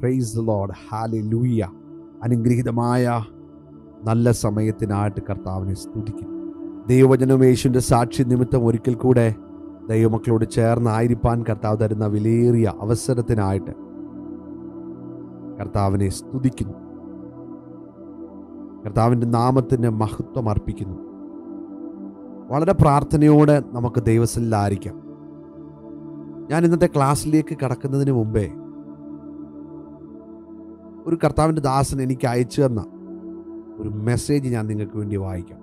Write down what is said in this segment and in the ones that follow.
Price load ഹാലി ലൂയ അനുഗ്രഹീതമായ നല്ല സമയത്തിനായിട്ട് കർത്താവിനെ സ്തുതിക്കുന്നു ദൈവവചനം യേശുവിൻ്റെ സാക്ഷി നിമിത്തം ഒരിക്കൽ കൂടെ ദൈവമക്കളോട് ചേർന്നായിരിക്കാൻ കർത്താവ് തരുന്ന വിലയേറിയ അവസരത്തിനായിട്ട് കർത്താവിനെ സ്തുതിക്കുന്നു കർത്താവിൻ്റെ നാമത്തിന് മഹത്വം അർപ്പിക്കുന്നു വളരെ പ്രാർത്ഥനയോടെ നമുക്ക് ദൈവസ്ഥലായിരിക്കാം ഞാൻ ഇന്നത്തെ ക്ലാസ്സിലേക്ക് കടക്കുന്നതിന് മുമ്പേ ഒരു കർത്താവിൻ്റെ ദാസൻ എനിക്ക് അയച്ചു തന്ന ഒരു മെസ്സേജ് ഞാൻ നിങ്ങൾക്ക് വേണ്ടി വായിക്കാം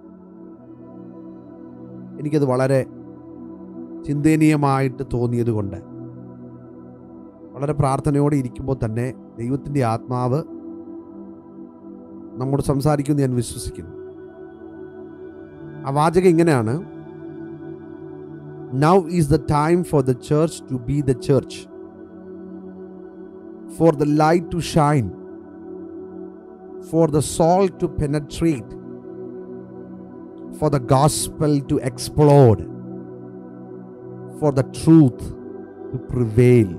എനിക്കത് വളരെ ചിന്തനീയമായിട്ട് തോന്നിയത് കൊണ്ട് വളരെ പ്രാർത്ഥനയോടെ ഇരിക്കുമ്പോൾ തന്നെ ദൈവത്തിൻ്റെ ആത്മാവ് നമ്മോട് സംസാരിക്കുമെന്ന് ഞാൻ വിശ്വസിക്കുന്നു ആ വാചകം ഇങ്ങനെയാണ് now is the time for the church to be the church for the light to shine for the soul to penetrate for the gospel to explode for the truth to prevail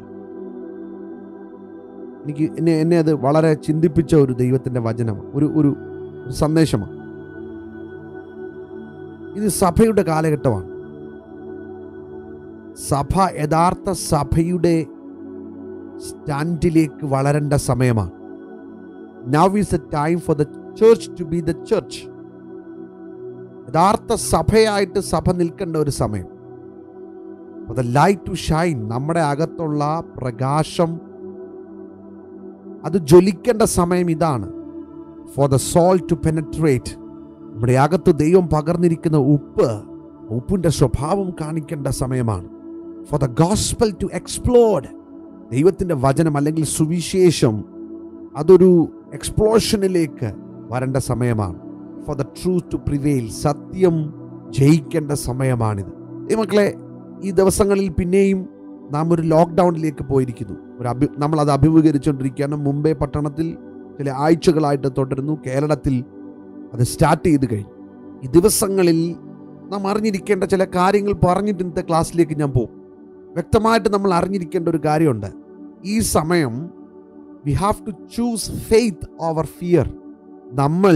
എനിക്ക് എന്നെ എന്നെ അത് വളരെ ചിന്തിപ്പിച്ച ഒരു ദൈവത്തിൻ്റെ വചനമാണ് ഒരു ഒരു ഒരു സന്ദേശമാണ് ഇത് സഭയുടെ കാലഘട്ടമാണ് സഭ യഥാർത്ഥ സഭയുടെ സ്റ്റാൻഡിലേക്ക് വളരേണ്ട സമയമാണ് now is a time for the church to be the church യഥാർത്ഥ സഭയായിട്ട് സഭ നിൽക്കേണ്ട ഒരു സമയം ദ ലൈറ്റ് ടു ഷൈൻ നമ്മുടെ അകത്തുള്ള പ്രകാശം അത് ജ്വലിക്കേണ്ട സമയം ഇതാണ് for the soul to penetrate നമ്മുടെ അകത്ത് ദൈവം പകർന്നിരിക്കുന്ന ഉപ്പ് ഉപ്പിൻ്റെ സ്വഭാവം കാണിക്കേണ്ട സമയമാണ് for the gospel to explode ദൈവത്തിൻ്റെ വചനം അല്ലെങ്കിൽ സുവിശേഷം അതൊരു എക്സ്പ്ലോഷനിലേക്ക് വരേണ്ട സമയമാണ് for the truth to prevail സത്യം ജയിക്കേണ്ട സമയമാണിത് ഈ മക്കളെ ഈ ദിവസങ്ങളിൽ പിന്നെയും നാം ഒരു ലോക്ക്ഡൗണിലേക്ക് പോയിരിക്കുന്നു ഒരു അഭി നമ്മളത് അഭിമുഖീകരിച്ചുകൊണ്ടിരിക്കുകയാണ് മുംബൈ പട്ടണത്തിൽ ചില ആഴ്ചകളായിട്ട് തുടരുന്നു കേരളത്തിൽ അത് സ്റ്റാർട്ട് ചെയ്ത് കഴിഞ്ഞു ഈ ദിവസങ്ങളിൽ നാം അറിഞ്ഞിരിക്കേണ്ട ചില കാര്യങ്ങൾ പറഞ്ഞിട്ട് ഇന്നത്തെ ക്ലാസ്സിലേക്ക് ഞാൻ പോകും വ്യക്തമായിട്ട് നമ്മൾ അറിഞ്ഞിരിക്കേണ്ട ഒരു കാര്യമുണ്ട് ഈ സമയം we have to choose faith over fear നമ്മൾ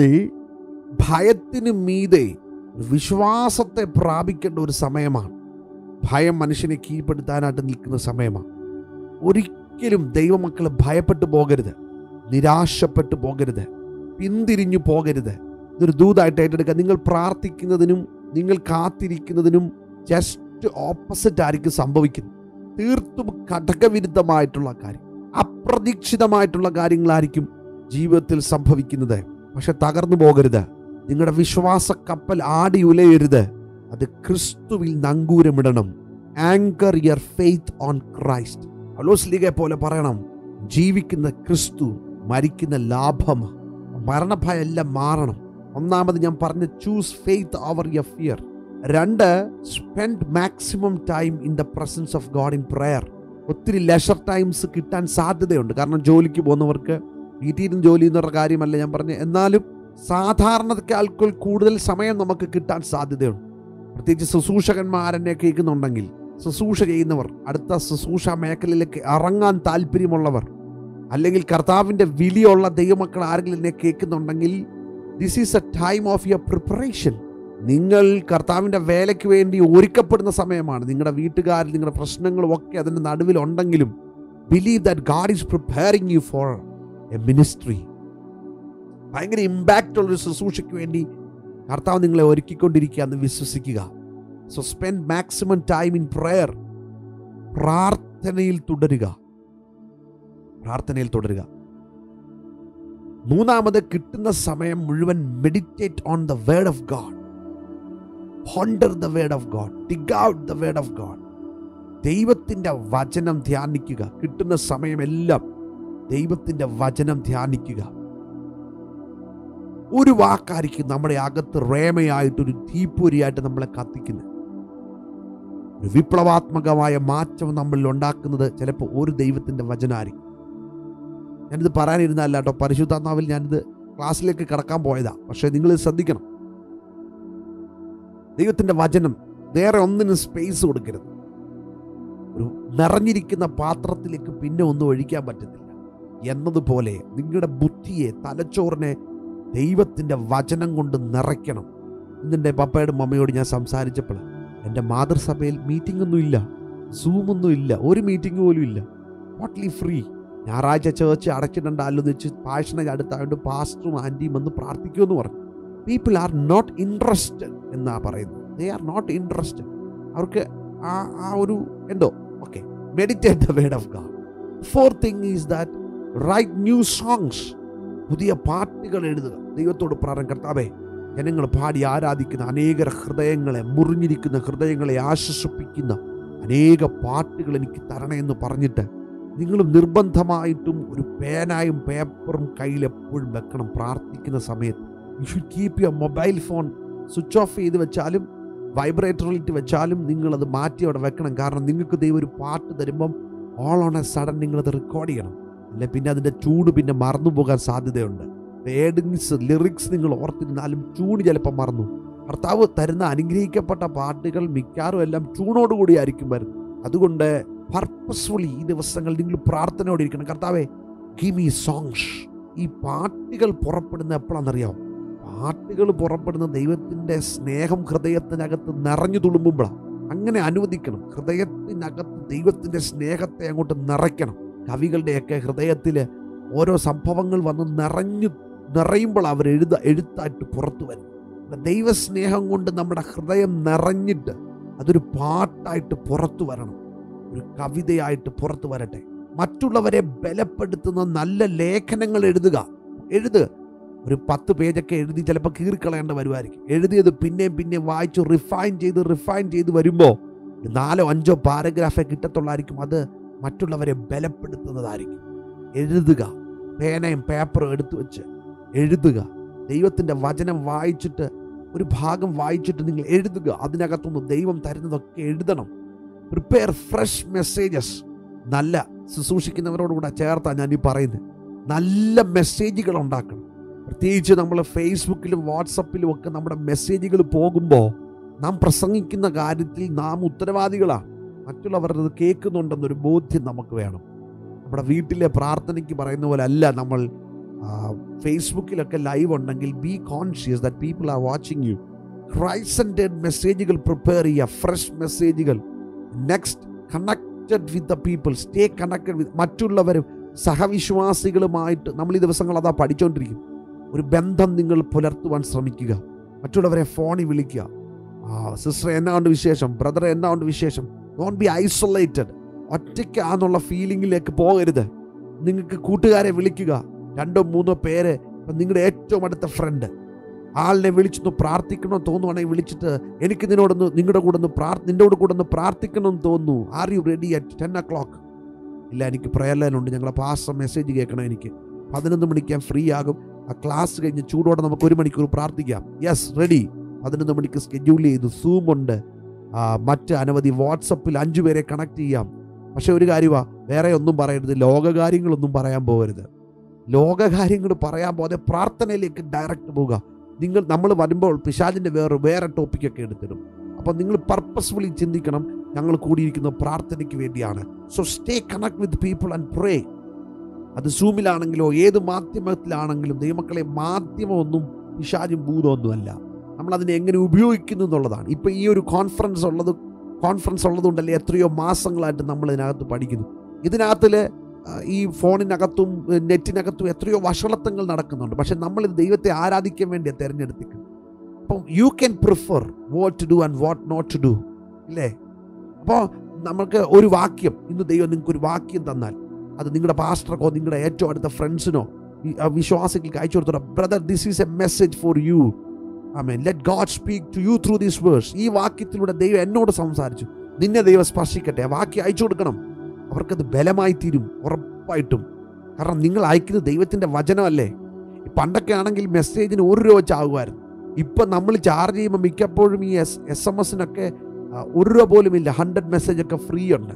ഭയത്തിന് മീതെ വിശ്വാസത്തെ പ്രാപിക്കേണ്ട ഒരു സമയമാണ് ഭയം മനുഷ്യനെ കീഴ്പ്പെടുത്താനായിട്ട് നിൽക്കുന്ന സമയമാണ് ഒരിക്കലും ദൈവമക്കൾ ഭയപ്പെട്ടു പോകരുത് നിരാശപ്പെട്ടു പോകരുത് പിന്തിരിഞ്ഞു പോകരുത് ഇതൊരു ദൂതായിട്ട് ഏറ്റെടുക്കുക നിങ്ങൾ പ്രാർത്ഥിക്കുന്നതിനും നിങ്ങൾ കാത്തിരിക്കുന്നതിനും ജസ്റ്റ് ഓപ്പോസിറ്റ് ആയിരിക്കും സംഭവിക്കുന്നത് തീർത്തും ഘടകവിരുദ്ധമായിട്ടുള്ള കാര്യം അപ്രതീക്ഷിതമായിട്ടുള്ള കാര്യങ്ങളായിരിക്കും ജീവിതത്തിൽ സംഭവിക്കുന്നത് പക്ഷെ തകർന്നു പോകരുത് നിങ്ങളുടെ വിശ്വാസ കപ്പൽ ആടി ഉലയരുത് അത് ക്രിസ്തുവിൽ നങ്കൂരമിടണം anchor your faith on Christ അലോസ്ലിഗെ പോലെ പറയണം ജീവിക്കുന്ന ക്രിസ്തു മരിക്കുന്ന ലാഭം മരണഭയം എല്ലാം മാറണം ഒന്നാമത് ഞാൻ പറഞ്ഞ choose faith over your fear രണ്ട് spend maximum time in the presence of God in prayer ഒത്തിരി ലെഷർ ടൈംസ് കിട്ടാൻ സാധ്യതയുണ്ട് കാരണം ജോലിക്ക് പോകുന്നവർക്ക് വീട്ടിൽ നിന്ന് ജോലി എന്നുള്ള കാര്യമല്ല ഞാൻ പറഞ്ഞത് എന്നാലും സാധാരണക്കാൾക്കുൾ കൂടുതൽ സമയം നമുക്ക് കിട്ടാൻ സാധ്യതയുണ്ട് പ്രത്യേകിച്ച് ശുശ്രൂഷകന്മാരെന്നെ കേൾക്കുന്നുണ്ടെങ്കിൽ ശുശ്രൂഷ ചെയ്യുന്നവർ അടുത്ത ശുശ്രൂഷ മേഖലയിലേക്ക് ഇറങ്ങാൻ താല്പര്യമുള്ളവർ അല്ലെങ്കിൽ കർത്താവിൻ്റെ വിളിയുള്ള ദൈവമക്കൾ ആരെങ്കിലും എന്നെ കേൾക്കുന്നുണ്ടെങ്കിൽ this is a time of your preparation നിങ്ങൾ കർത്താവിൻ്റെ വേലയ്ക്ക് വേണ്ടി ഒരുക്കപ്പെടുന്ന സമയമാണ് നിങ്ങളുടെ വീട്ടുകാരിൽ നിങ്ങളുടെ പ്രശ്നങ്ങളും ഒക്കെ അതിൻ്റെ നടുവിലുണ്ടെങ്കിലും believe that God is preparing you for a ministry ഭയങ്കര ഇമ്പാക്റ്റ് ഉള്ളൊരു ശുശ്രൂഷയ്ക്ക് വേണ്ടി കർത്താവ് നിങ്ങളെ ഒരുക്കിക്കൊണ്ടിരിക്കുക എന്ന് വിശ്വസിക്കുക so spend maximum time in prayer പ്രാർത്ഥനയിൽ തുടരുക പ്രാർത്ഥനയിൽ തുടരുക മൂന്നാമത് കിട്ടുന്ന സമയം മുഴുവൻ meditate on the word of God ponder the word of God dig out the word of God ദൈവത്തിൻ്റെ വചനം ധ്യാനിക്കുക കിട്ടുന്ന സമയമെല്ലാം ദൈവത്തിൻ്റെ വചനം ധ്യാനിക്കുക ഒരു വാക്കായിരിക്കും നമ്മുടെ അകത്ത് റേമയായിട്ടൊരു തീപ്പൊരിയായിട്ട് നമ്മളെ കത്തിക്കുന്നത് ഒരു വിപ്ലവാത്മകമായ മാറ്റം നമ്മളിൽ ഉണ്ടാക്കുന്നത് ചിലപ്പോൾ ഒരു ദൈവത്തിൻ്റെ വചനമായിരിക്കും ഞാനിത് പറയാനിരുന്നല്ല കേട്ടോ പരിശുദ്ധാത്മാവിൽ ഞാനിത് ക്ലാസ്സിലേക്ക് കടക്കാൻ പോയതാ പക്ഷേ നിങ്ങൾ ശ്രദ്ധിക്കണം ദൈവത്തിൻ്റെ വചനം വേറെ ഒന്നിനും സ്പേസ് കൊടുക്കരുത് ഒരു നിറഞ്ഞിരിക്കുന്ന പാത്രത്തിലേക്ക് പിന്നെ ഒന്നും ഒഴിക്കാൻ പറ്റത്തില്ല എന്നതുപോലെ നിങ്ങളുടെ ബുദ്ധിയെ തലച്ചോറിനെ ദൈവത്തിൻ്റെ വചനം കൊണ്ട് നിറയ്ക്കണം ഇന്നെൻ്റെ പപ്പയുടെ മമ്മയോട് ഞാൻ സംസാരിച്ചപ്പോൾ എൻ്റെ മാതൃസഭയിൽ മീറ്റിംഗ് ഒന്നും ഇല്ല സൂമൊന്നും ഇല്ല ഒരു മീറ്റിംഗ് പോലും ഇല്ല ടോട്ടലി ഫ്രീ ഞായറാഴ്ച ചേർച്ച് അടച്ചിടണ്ടല്ലോ എന്ന് വെച്ച് പാഷനെ അടുത്തായതുകൊണ്ട് പാസ്റ്ററും ആൻറ്റിയും വന്ന് പ്രാർത്ഥിക്കുമെന്ന് പറഞ്ഞു പീപ്പിൾ ആർ നോട്ട് ഇൻട്രസ്റ്റഡ് എന്നാ പറയുന്നത് ദേ ആർ നോട്ട് ഇൻട്രസ്റ്റഡ് അവർക്ക് ആ ആ ഒരു എന്തോ okay meditate the word of God fourth thing is that write new songs പുതിയ പാട്ടുകൾ എഴുതുക ദൈവത്തോട് പ്രാരം കർത്താവേ ജനങ്ങൾ പാടി ആരാധിക്കുന്ന അനേക ഹൃദയങ്ങളെ മുറിഞ്ഞിരിക്കുന്ന ഹൃദയങ്ങളെ ആശ്വസിപ്പിക്കുന്ന അനേക പാട്ടുകൾ എനിക്ക് തരണേ എന്ന് പറഞ്ഞിട്ട് നിങ്ങൾ നിർബന്ധമായിട്ടും ഒരു പേനായും പേപ്പറും കയ്യിൽ എപ്പോഴും വെക്കണം പ്രാർത്ഥിക്കുന്ന സമയത്ത് you should keep your mobile phone switch off ചെയ്ത് വെച്ചാലും വൈബ്രേറ്ററിലിട്ട് വെച്ചാലും നിങ്ങളത് മാറ്റി അവിടെ വെക്കണം കാരണം നിങ്ങൾക്ക് ദൈവം ഒരു പാട്ട് തരുമ്പം ഓൾ ഓൺ എ സഡൻ നിങ്ങളത് റെക്കോർഡ് ചെയ്യണം അല്ലെ പിന്നെ അതിൻ്റെ ചൂട് പിന്നെ മറന്നു പോകാൻ സാധ്യതയുണ്ട് വേഡിങ്സ് ലിറിക്സ് നിങ്ങൾ ഓർത്തിരുന്നാലും ചൂട് ചിലപ്പോൾ മറന്നു കർത്താവ് തരുന്ന അനുഗ്രഹിക്കപ്പെട്ട പാട്ടുകൾ മിക്കാറും എല്ലാം ചൂണോടുകൂടി ആയിരിക്കും വരുന്നത് അതുകൊണ്ട് പർപ്പസ്ഫുള്ളി ഈ ദിവസങ്ങൾ നിങ്ങൾ പ്രാർത്ഥനയോടെ ഇരിക്കണം കർത്താവെ ഗിവ് മീ സോങ്സ് ഈ പാട്ടുകൾ പുറപ്പെടുന്ന എപ്പോഴാണെന്നറിയാം പാട്ടുകൾ പുറപ്പെടുന്ന ദൈവത്തിൻ്റെ സ്നേഹം ഹൃദയത്തിനകത്ത് നിറഞ്ഞു തുളുമ്പുമ്പോഴാണ് അങ്ങനെ അനുവദിക്കണം ഹൃദയത്തിനകത്ത് ദൈവത്തിൻ്റെ സ്നേഹത്തെ അങ്ങോട്ട് നിറയ്ക്കണം കവികളുടെയൊക്കെ ഹൃദയത്തിൽ ഓരോ സംഭവങ്ങൾ വന്ന് നിറഞ്ഞു നിറയുമ്പോൾ അവർ എഴുത എഴുത്തായിട്ട് പുറത്തു വരും ദൈവസ്നേഹം കൊണ്ട് നമ്മുടെ ഹൃദയം നിറഞ്ഞിട്ട് അതൊരു പാട്ടായിട്ട് പുറത്തു വരണം ഒരു കവിതയായിട്ട് പുറത്തു വരട്ടെ മറ്റുള്ളവരെ ബലപ്പെടുത്തുന്ന നല്ല ലേഖനങ്ങൾ എഴുതുക എഴുതുക ഒരു പത്ത് പേജൊക്കെ എഴുതി ചിലപ്പോൾ കീറിക്കളയേണ്ട വരുമായിരിക്കും എഴുതിയത് പിന്നെയും പിന്നെയും വായിച്ചു റിഫൈൻ ചെയ്ത് റിഫൈൻ ചെയ്ത് വരുമ്പോൾ നാലോ അഞ്ചോ പാരഗ്രാഫേ കിട്ടത്തുള്ളായിരിക്കും അത് മറ്റുള്ളവരെ ബലപ്പെടുത്തുന്നതായിരിക്കും എഴുതുക പേനയും പേപ്പറും എടുത്തു വെച്ച് എഴുതുക ദൈവത്തിൻ്റെ വചനം വായിച്ചിട്ട് ഒരു ഭാഗം വായിച്ചിട്ട് നിങ്ങൾ എഴുതുക അതിനകത്തുനിന്ന് ദൈവം തരുന്നതൊക്കെ എഴുതണം പ്രിപ്പയർ ഫ്രഷ് മെസ്സേജസ് നല്ല ശുശ്രൂഷിക്കുന്നവരോടുകൂടെ ചേർത്താണ് ഞാൻ ഈ പറയുന്നത് നല്ല മെസ്സേജുകൾ ഉണ്ടാക്കണം പ്രത്യേകിച്ച് നമ്മൾ ഫേസ്ബുക്കിലും വാട്സപ്പിലും ഒക്കെ നമ്മുടെ മെസ്സേജുകൾ പോകുമ്പോൾ നാം പ്രസംഗിക്കുന്ന കാര്യത്തിൽ നാം ഉത്തരവാദികളാണ് മറ്റുള്ളവർ അത് കേൾക്കുന്നുണ്ടെന്നൊരു ബോധ്യം നമുക്ക് വേണം നമ്മുടെ വീട്ടിലെ പ്രാർത്ഥനയ്ക്ക് പറയുന്ന പോലെ അല്ല നമ്മൾ ഫേസ്ബുക്കിലൊക്കെ ലൈവ് ഉണ്ടെങ്കിൽ be conscious that people are watching you ക്രൈസൻറ്റഡ് മെസ്സേജുകൾ പ്രിപ്പയർ ചെയ്യുക ഫ്രഷ് മെസ്സേജുകൾ next connected with the people stay connected with മറ്റുള്ളവരും സഹവിശ്വാസികളുമായിട്ട് നമ്മൾ ഈ ദിവസങ്ങൾ അതാ പഠിച്ചുകൊണ്ടിരിക്കും ഒരു ബന്ധം നിങ്ങൾ പുലർത്തുവാൻ ശ്രമിക്കുക മറ്റുള്ളവരെ ഫോണിൽ വിളിക്കുക ആ സിസ്റ്റർ എന്നാ ഉണ്ട് വിശേഷം ബ്രദർ എന്നാ ഉണ്ട് വിശേഷം ഡോണ്ട് ബി ഐസൊലേറ്റഡ് ഒറ്റയ്ക്കാന്നുള്ള ഫീലിങ്ങിലേക്ക് പോകരുത് നിങ്ങൾക്ക് കൂട്ടുകാരെ വിളിക്കുക രണ്ടോ മൂന്നോ പേര് ഇപ്പം നിങ്ങളുടെ ഏറ്റവും അടുത്ത ഫ്രണ്ട് ആളിനെ വിളിച്ചൊന്ന് പ്രാർത്ഥിക്കണമെന്ന് തോന്നുവാണെങ്കിൽ വിളിച്ചിട്ട് എനിക്ക് നിന്നോടൊന്ന് നിങ്ങളുടെ കൂടെ ഒന്ന് പ്രാർ നിൻ്റെ കൂടെ ഒന്ന് പ്രാർത്ഥിക്കണമെന്ന് തോന്നുന്നു are you ready at ten o'clock ഇല്ല എനിക്ക് പ്രയർ ലൈനുണ്ട് ഞങ്ങളെ പാസ്റ്റർ മെസ്സേജ് കേൾക്കണം എനിക്ക് പതിനൊന്ന് മണിക്ക് ഞാൻ ഫ്രീ ആകും ആ ക്ലാസ് കഴിഞ്ഞ് ചൂടോടെ നമുക്ക് ഒരു മണിക്കൂർ പ്രാർത്ഥിക്കാം യെസ് റെഡി പതിനൊന്ന് മണിക്ക് സ്കെഡ്യൂൾ ചെയ്തു സൂം ഉണ്ട് ആ, മറ്റ് അനവധി വാട്സപ്പിൽ അഞ്ചു പേരെ കണക്ട് ചെയ്യാം പക്ഷെ ഒരു കാര്യമാ വേറെ ഒന്നും പറയരുത് ലോകകാര്യങ്ങളൊന്നും പറയാൻ പോകരുത് ലോകകാര്യങ്ങൾ പറയാൻ പോകാതെ പ്രാർത്ഥനയിലേക്ക് ഡയറക്റ്റ് പോവുക നിങ്ങൾ നമ്മൾ വരുമ്പോൾ പിശാജിൻ്റെ വേറെ വേറെ ടോപ്പിക്കൊക്കെ എടുത്തിടും അപ്പം നിങ്ങൾ പർപ്പസ്ഫുള്ളി ചിന്തിക്കണം ഞങ്ങൾ കൂടിയിരിക്കുന്ന പ്രാർത്ഥനയ്ക്ക് വേണ്ടിയാണ് so stay connect with people and pray അത് സൂമിലാണെങ്കിലോ ഏത് മാധ്യമത്തിലാണെങ്കിലും ദൈവമക്കളെ മാധ്യമമൊന്നും പിശാചും ഭൂതമൊന്നുമല്ല നമ്മൾ അതിനെ എങ്ങനെ ഉപയോഗിക്കുന്നു എന്നുള്ളതാണ് ഇപ്പം ഈ ഒരു കോൺഫറൻസ് ഉള്ളത് കോൺഫറൻസ് ഉള്ളതുകൊണ്ടല്ലേ എത്രയോ മാസങ്ങളായിട്ട് നമ്മൾ ഇതിനകത്ത് പഠിക്കുന്നു ഇതിനകത്തിൽ ഈ ഫോണിനകത്തും ഏഹ്, നെറ്റിനകത്തും എത്രയോ വഷളത്വങ്ങൾ നടക്കുന്നുണ്ട് പക്ഷെ നമ്മൾ ഇത് ദൈവത്തെ ആരാധിക്കാൻ വേണ്ടിയാണ് തിരഞ്ഞെടുത്തിരിക്കുന്നത് അപ്പം you can prefer what to do and what not to do ഇല്ലേ അപ്പോൾ നമുക്ക് ഒരു വാക്യം ഇന്ന് ദൈവം നിങ്ങൾക്ക് ഒരു വാക്യം തന്നാൽ അത് നിങ്ങളുടെ പാസ്റ്റർക്കോ നിങ്ങളുടെ ഏറ്റവും അടുത്ത ഫ്രണ്ട്സിനോ വിശ്വാസികൾക്ക് അയച്ചു കൊടുത്തോ brother this is a message for you amen let God speak to you through this verse ഈ വാക്യത്തിലൂടെ ദൈവം എന്നോട് സംസാരിച്ചു നിന്നെ ദൈവം സ്പർശിക്കട്ടെ ആ വാക്യം അയച്ചു കൊടുക്കണം അവർക്കത് ബലമായി തീരും ഉറപ്പായിട്ടും കാരണം നിങ്ങൾ അയക്കുന്നത് ദൈവത്തിൻ്റെ വചനമല്ലേ പണ്ടൊക്കെ ആണെങ്കിൽ മെസ്സേജിന് ഒരു രൂപ വെച്ചാകുമായിരുന്നു ഇപ്പം നമ്മൾ ചാർജ് ചെയ്യുമ്പോൾ മിക്കപ്പോഴും ഈ എസ് എസ് എം എസിനൊക്കെ ഒരു രൂപ പോലും ഇല്ല ഹൺഡ്രഡ് മെസ്സേജ് ഒക്കെ ഫ്രീ ഉണ്ട്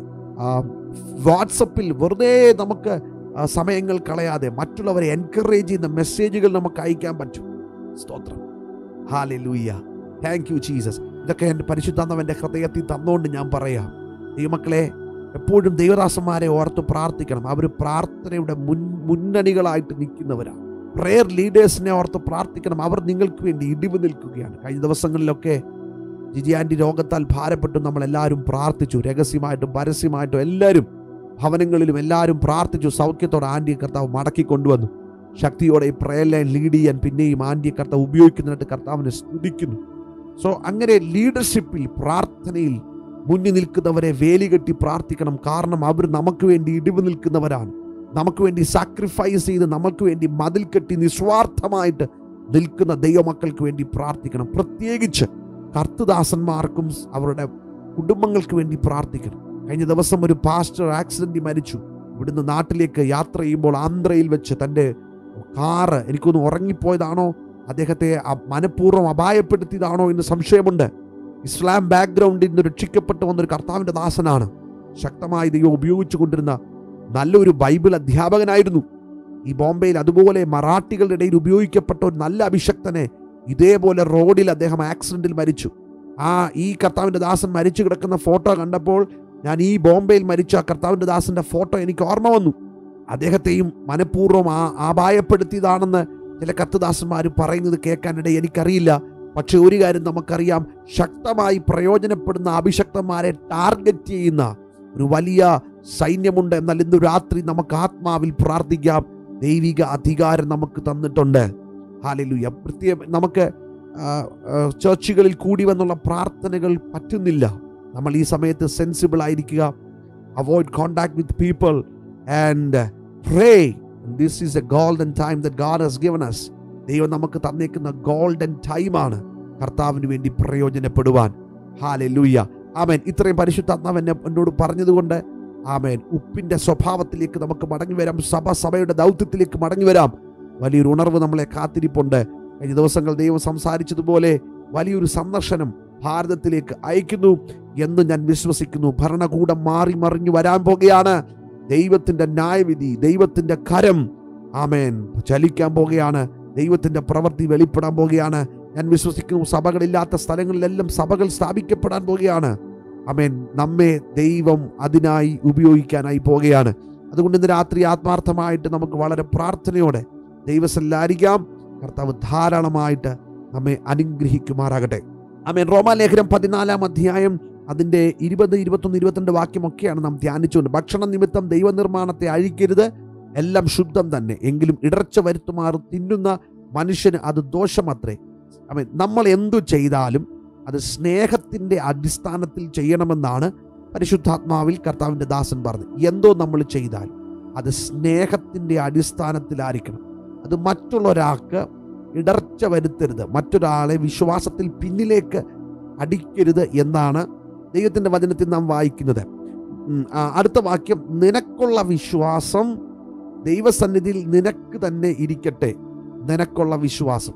വാട്സപ്പിൽ വെറുതെ നമുക്ക് ആ, സമയങ്ങൾ കളയാതെ മറ്റുള്ളവരെ എൻകറേജ് ചെയ്യുന്ന മെസ്സേജുകൾ നമുക്ക് അയക്കാൻ പറ്റും സ്തോത്രം Haley hallelujah thank you Jesus ഇതൊക്കെ എൻ്റെ പരിശുദ്ധാന്തവൻ്റെ ഹൃദയത്തിൽ തന്നുകൊണ്ട് ഞാൻ പറയാം ദൈവമക്കളെ എപ്പോഴും ദൈവദാസന്മാരെ ഓർത്ത് പ്രാർത്ഥിക്കണം അവർ പ്രാർത്ഥനയുടെ മുൻ മുന്നണികളായിട്ട് നിൽക്കുന്നവരാണ് പ്രെയർ ലീഡേഴ്സിനെ ഓർത്ത് പ്രാർത്ഥിക്കണം അവർ നിങ്ങൾക്ക് വേണ്ടി ഇടിവ് നിൽക്കുകയാണ് കഴിഞ്ഞ ദിവസങ്ങളിലൊക്കെ ജിജിയാൻറ്റി രോഗത്താൽ ഭാരപ്പെട്ട് നമ്മളെല്ലാവരും പ്രാർത്ഥിച്ചു രഹസ്യമായിട്ടും പരസ്യമായിട്ടും എല്ലാവരും ഭവനങ്ങളിലും എല്ലാവരും പ്രാർത്ഥിച്ചു സൗഖ്യത്തോടെ ആൻറ്റിയെ കർത്താവ് മടക്കി കൊണ്ടുവന്നു ശക്തിയോടെ ഈ പ്രയർ ലൈൻ ലീഡ് ചെയ്യാൻ പിന്നെയും ആൻറ്റിയെ കർത്താവ് ഉപയോഗിക്കുന്നതായിട്ട് കർത്താവിനെ സ്തുതിക്കുന്നു സോ അങ്ങനെ ലീഡർഷിപ്പിൽ പ്രാർത്ഥനയിൽ മുന്നിൽ നിൽക്കുന്നവരെ വേലികെട്ടി പ്രാർത്ഥിക്കണം കാരണം അവർ നമുക്ക് വേണ്ടി ഇടിവ് നിൽക്കുന്നവരാണ് നമുക്ക് വേണ്ടി സാക്രിഫൈസ് ചെയ്ത് നമുക്ക് വേണ്ടി മതിൽ കെട്ടി നിസ്വാർത്ഥമായിട്ട് നിൽക്കുന്ന ദൈവമക്കൾക്ക് വേണ്ടി പ്രാർത്ഥിക്കണം പ്രത്യേകിച്ച് കർത്തുദാസന്മാർക്കും അവരുടെ കുടുംബങ്ങൾക്ക് വേണ്ടി പ്രാർത്ഥിക്കണം കഴിഞ്ഞ ദിവസം ഒരു പാസ്റ്റർ ആക്സിഡന്റിൽ മരിച്ചു ഇവിടുന്ന് നാട്ടിലേക്ക് യാത്ര ചെയ്യുമ്പോൾ ആന്ധ്രയിൽ വെച്ച് തൻ്റെ കാറ് എനിക്കൊന്ന് ഉറങ്ങിപ്പോയതാണോ അദ്ദേഹത്തെ അ- മനഃപൂർവ്വം അപായപ്പെടുത്തിയതാണോ എന്ന് സംശയമുണ്ട് ഇസ്ലാം ബാക്ക്ഗ്രൗണ്ടിൽ നിന്ന് രക്ഷിക്കപ്പെട്ടു വന്നൊരു കർത്താവിൻ്റെ ദാസനാണ് ശക്തമായി ദൈവം ഉപയോഗിച്ചു കൊണ്ടിരുന്ന നല്ലൊരു ബൈബിൾ അധ്യാപകനായിരുന്നു ഈ ബോംബെയിൽ അതുപോലെ മറാഠികളുടെ ഇടയിൽ ഉപയോഗിക്കപ്പെട്ട ഒരു നല്ല അഭിഷക്തനെ ഇതേപോലെ റോഡിൽ അദ്ദേഹം ആക്സിഡന്റിൽ മരിച്ചു ആ ഈ കർത്താവിൻ്റെ ദാസൻ മരിച്ചു കിടക്കുന്ന ഫോട്ടോ കണ്ടപ്പോൾ ഞാൻ ഈ ബോംബെയിൽ മരിച്ച ആ കർത്താവിൻ്റെ ദാസന്റെ ഫോട്ടോ എനിക്ക് ഓർമ്മ വന്നു അദ്ദേഹത്തെയും മനഃപൂർവ്വം ആ ആപായപ്പെടുത്തിയതാണെന്ന് ചില കത്തുദാസന്മാർ പറയുന്നത് കേൾക്കാനിട എനിക്കറിയില്ല പക്ഷെ ഒരു കാര്യം നമുക്കറിയാം ശക്തമായി പ്രയോജനപ്പെടുന്ന അഭിഷക്തന്മാരെ ടാർഗറ്റ് ചെയ്യുന്ന ഒരു വലിയ സൈന്യമുണ്ട് എന്നാൽ ഇന്ന് രാത്രി നമുക്ക് ആത്മാവിൽ പ്രാർത്ഥിക്കാം ദൈവിക അധികാരം നമുക്ക് തന്നിട്ടുണ്ട് ഹാലലുയ പ്രത്യേക നമുക്ക് ആ, ആ, ചർച്ചുകളിൽ കൂടി വന്നുള്ള പ്രാർത്ഥനകൾ പറ്റുന്നില്ല നമ്മൾ ഈ സമയത്ത് സെൻസിബിൾ ആയിരിക്കുക avoid contact with people and pray this is a golden time that God has given us ദൈവം നമുക്ക് തന്നേക്കുന്ന ഗോൾഡൻ ടൈമാണ് കർത്താവിന് വേണ്ടി പ്രയോജനപ്പെടുവാൻ ഹാലെ ലൂയ്യ ആമേൻ ഇത്രയും പരിശുദ്ധാത്മാവ് എന്നെ എന്നോട് പറഞ്ഞതുകൊണ്ട് ആമേൻ ഉപ്പിൻ്റെ സ്വഭാവത്തിലേക്ക് നമുക്ക് മടങ്ങി വരാം സഭ സഭയുടെ ദൗത്യത്തിലേക്ക് മടങ്ങി വരാം വലിയൊരു ഉണർവ് നമ്മളെ കാത്തിരിപ്പുണ്ട് കഴിഞ്ഞ ദിവസങ്ങൾ ദൈവം സംസാരിച്ചതുപോലെ വലിയൊരു സന്ദർശനം ഭാരതത്തിലേക്ക് അയക്കുന്നു എന്ന് ഞാൻ വിശ്വസിക്കുന്നു ഭരണകൂടം മാറി മറിഞ്ഞു വരാൻ പോകുകയാണ് ദൈവത്തിൻ്റെ ന്യായവിധി ദൈവത്തിൻ്റെ കരം ആമേൻ ചലിക്കാൻ പോകുകയാണ് ദൈവത്തിൻ്റെ പ്രവൃത്തി വെളിപ്പെടാൻ പോകുകയാണ് ഞാൻ വിശ്വസിക്കുന്നു സഭകളില്ലാത്ത സ്ഥലങ്ങളിലെല്ലാം സഭകൾ സ്ഥാപിക്കപ്പെടാൻ പോകുകയാണ് അമേൻ നമ്മെ ദൈവം അതിനായി ഉപയോഗിക്കാനായി പോകുകയാണ് അതുകൊണ്ട് ഇന്ന് രാത്രി ആത്മാർത്ഥമായിട്ട് നമുക്ക് വളരെ പ്രാർത്ഥനയോടെ ദൈവസല്ലാരിക്കാം കർത്താവ് ധാരാളമായിട്ട് നമ്മെ അനുഗ്രഹിക്കുമാറാകട്ടെ അമേൻ റോമാലേഖനം പതിനാലാം അധ്യായം അതിൻ്റെ ഇരുപത് ഇരുപത്തൊന്ന് ഇരുപത്തിരണ്ട് വാക്യമൊക്കെയാണ് നാം ധ്യാനിച്ചുകൊണ്ട് ഭക്ഷണ നിമിത്തം ദൈവനിർമ്മാണത്തെ അഴിക്കരുത് എല്ലാം ശുദ്ധം തന്നെ എങ്കിലും ഇടർച്ച വരുത്തുമാർ തിന്നുന്ന മനുഷ്യന് അത് ദോഷമത്രേ അമേൻ നമ്മൾ എന്തു ചെയ്താലും അത് സ്നേഹത്തിൻ്റെ അടിസ്ഥാനത്തിൽ ചെയ്യണമെന്നാണ് പരിശുദ്ധാത്മാവിൽ കർത്താവിൻ്റെ ദാസൻ പറഞ്ഞു എന്തോ നമ്മൾ ചെയ്താൽ അത് സ്നേഹത്തിൻ്റെ അടിസ്ഥാനത്തിലായിരിക്കണം അത് മറ്റുള്ള ഒരാൾക്ക് ഇടർച്ച വരുത്തരുത് മറ്റൊരാളെ വിശ്വാസത്തിൽ പിന്നിലേക്ക് അടിക്കരുത് എന്നാണ് ദൈവത്തിൻ്റെ വചനത്തിൽ നാം വായിക്കുന്നത് ഉം, ആ, അടുത്ത വാക്യം നിനക്കുള്ള വിശ്വാസം ദൈവസന്നിധിയിൽ നിനക്ക് തന്നെ ഇരിക്കട്ടെ നിനക്കുള്ള വിശ്വാസം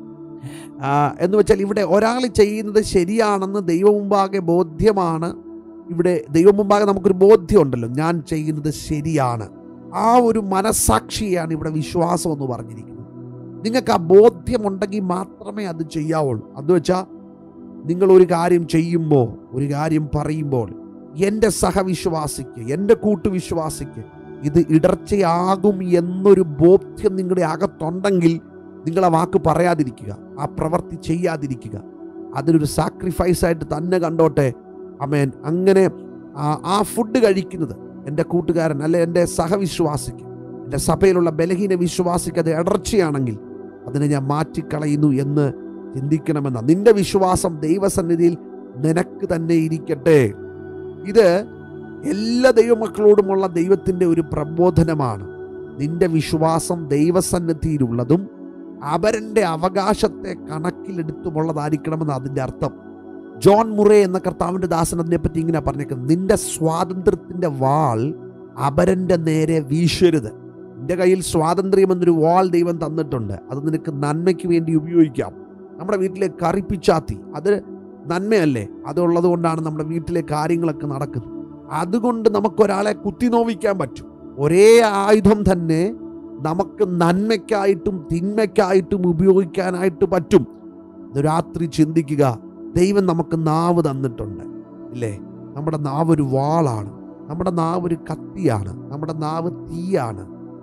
ആ, എന്ന് വെച്ചാൽ ഇവിടെ ഒരാൾ ചെയ്യുന്നത് ശരിയാണെന്ന് ദൈവം മുമ്പാകെ ബോധ്യമാണ് ഇവിടെ ദൈവം മുമ്പാകെ നമുക്കൊരു ബോധ്യമുണ്ടല്ലോ ഞാൻ ചെയ്യുന്നത് ശരിയാണ് ആ ഒരു മനസാക്ഷിയാണ് ഇവിടെ വിശ്വാസം എന്ന് പറഞ്ഞിരിക്കുന്നത് നിങ്ങൾക്ക് ആ ബോധ്യമുണ്ടെങ്കിൽ മാത്രമേ അത് ചെയ്യാവുള്ളൂ അത് വെച്ചാൽ നിങ്ങൾ ഒരു കാര്യം ചെയ്യുമ്പോൾ ഒരു കാര്യം പറയുമ്പോൾ എൻ്റെ സഹവിശ്വാസിക്ക് എൻ്റെ കൂട്ടുവിശ്വാസിക്ക് ഇത് ഇടർച്ചയാകും എന്നൊരു ബോധ്യം നിങ്ങളുടെ അകത്തുണ്ടെങ്കിൽ നിങ്ങൾ ആ വാക്ക് പറയാതിരിക്കുക ആ പ്രവൃത്തി ചെയ്യാതിരിക്കുക അതിനൊരു സാക്രിഫൈസ് ആയിട്ട് തന്നെ കണ്ടോട്ടെ അമേൻ അങ്ങനെ ആ- ആ ഫുഡ് കഴിക്കുന്നത് എൻ്റെ കൂട്ടുകാരൻ അല്ലെ എൻ്റെ സഹവിശ്വാസിക്ക് എൻ്റെ സഭയിലുള്ള ബലഹീന വിശ്വാസിക്ക് അത് ഇടർച്ചയാണെങ്കിൽ അതിനെ ഞാൻ മാറ്റിക്കളയുന്നു എന്ന് ചിന്തിക്കണമെന്ന നിന്റെ വിശ്വാസം ദൈവസന്നിധിയിൽ നിനക്ക് തന്നെ ഇരിക്കട്ടെ ഇത് എല്ലാ ദൈവമക്കളോടുമുള്ള ദൈവത്തിൻ്റെ ഒരു പ്രബോധനമാണ് നിന്റെ വിശ്വാസം ദൈവസന്നിധിയിലുള്ളതും അവരൻ്റെ അവകാശത്തെ കണക്കിലെടുത്തുമുള്ളതായിരിക്കണമെന്ന് അതിൻ്റെ അർത്ഥം ജോൺ മുറേ എന്ന കർത്താവിൻ്റെ ദാസൻ അതിനെപ്പറ്റി ഇങ്ങനെ പറഞ്ഞേക്കുന്നത് നിന്റെ സ്വാതന്ത്ര്യത്തിൻ്റെ വാൾ അപരൻ്റെ നേരെ വീശരുത് നിന്റെ കയ്യിൽ സ്വാതന്ത്ര്യം എന്നൊരു വാൾ ദൈവം തന്നിട്ടുണ്ട് അത് നിനക്ക് നന്മയ്ക്ക് വേണ്ടി ഉപയോഗിക്കാം നമ്മുടെ വീട്ടിലെ കറിപ്പിച്ചാത്തി അത് നന്മയല്ലേ അതുള്ളത് കൊണ്ടാണ് നമ്മുടെ വീട്ടിലെ കാര്യങ്ങളൊക്കെ നടക്കുന്നത് അതുകൊണ്ട് നമുക്കൊരാളെ കുത്തിനോവിക്കാൻ പറ്റും ഒരേ ആയുധം തന്നെ നമുക്ക് നന്മയ്ക്കായിട്ടും തിന്മയ്ക്കായിട്ടും ഉപയോഗിക്കാനായിട്ട് പറ്റും ഇത് രാത്രി ചിന്തിക്കുക ദൈവം നമുക്ക് നാവ് തന്നിട്ടുണ്ട് ഇല്ലേ നമ്മുടെ നാവ് ഒരു വാളാണ് നമ്മുടെ നാവ് ഒരു കത്തിയാണ് നമ്മുടെ നാവ് തീയാണ്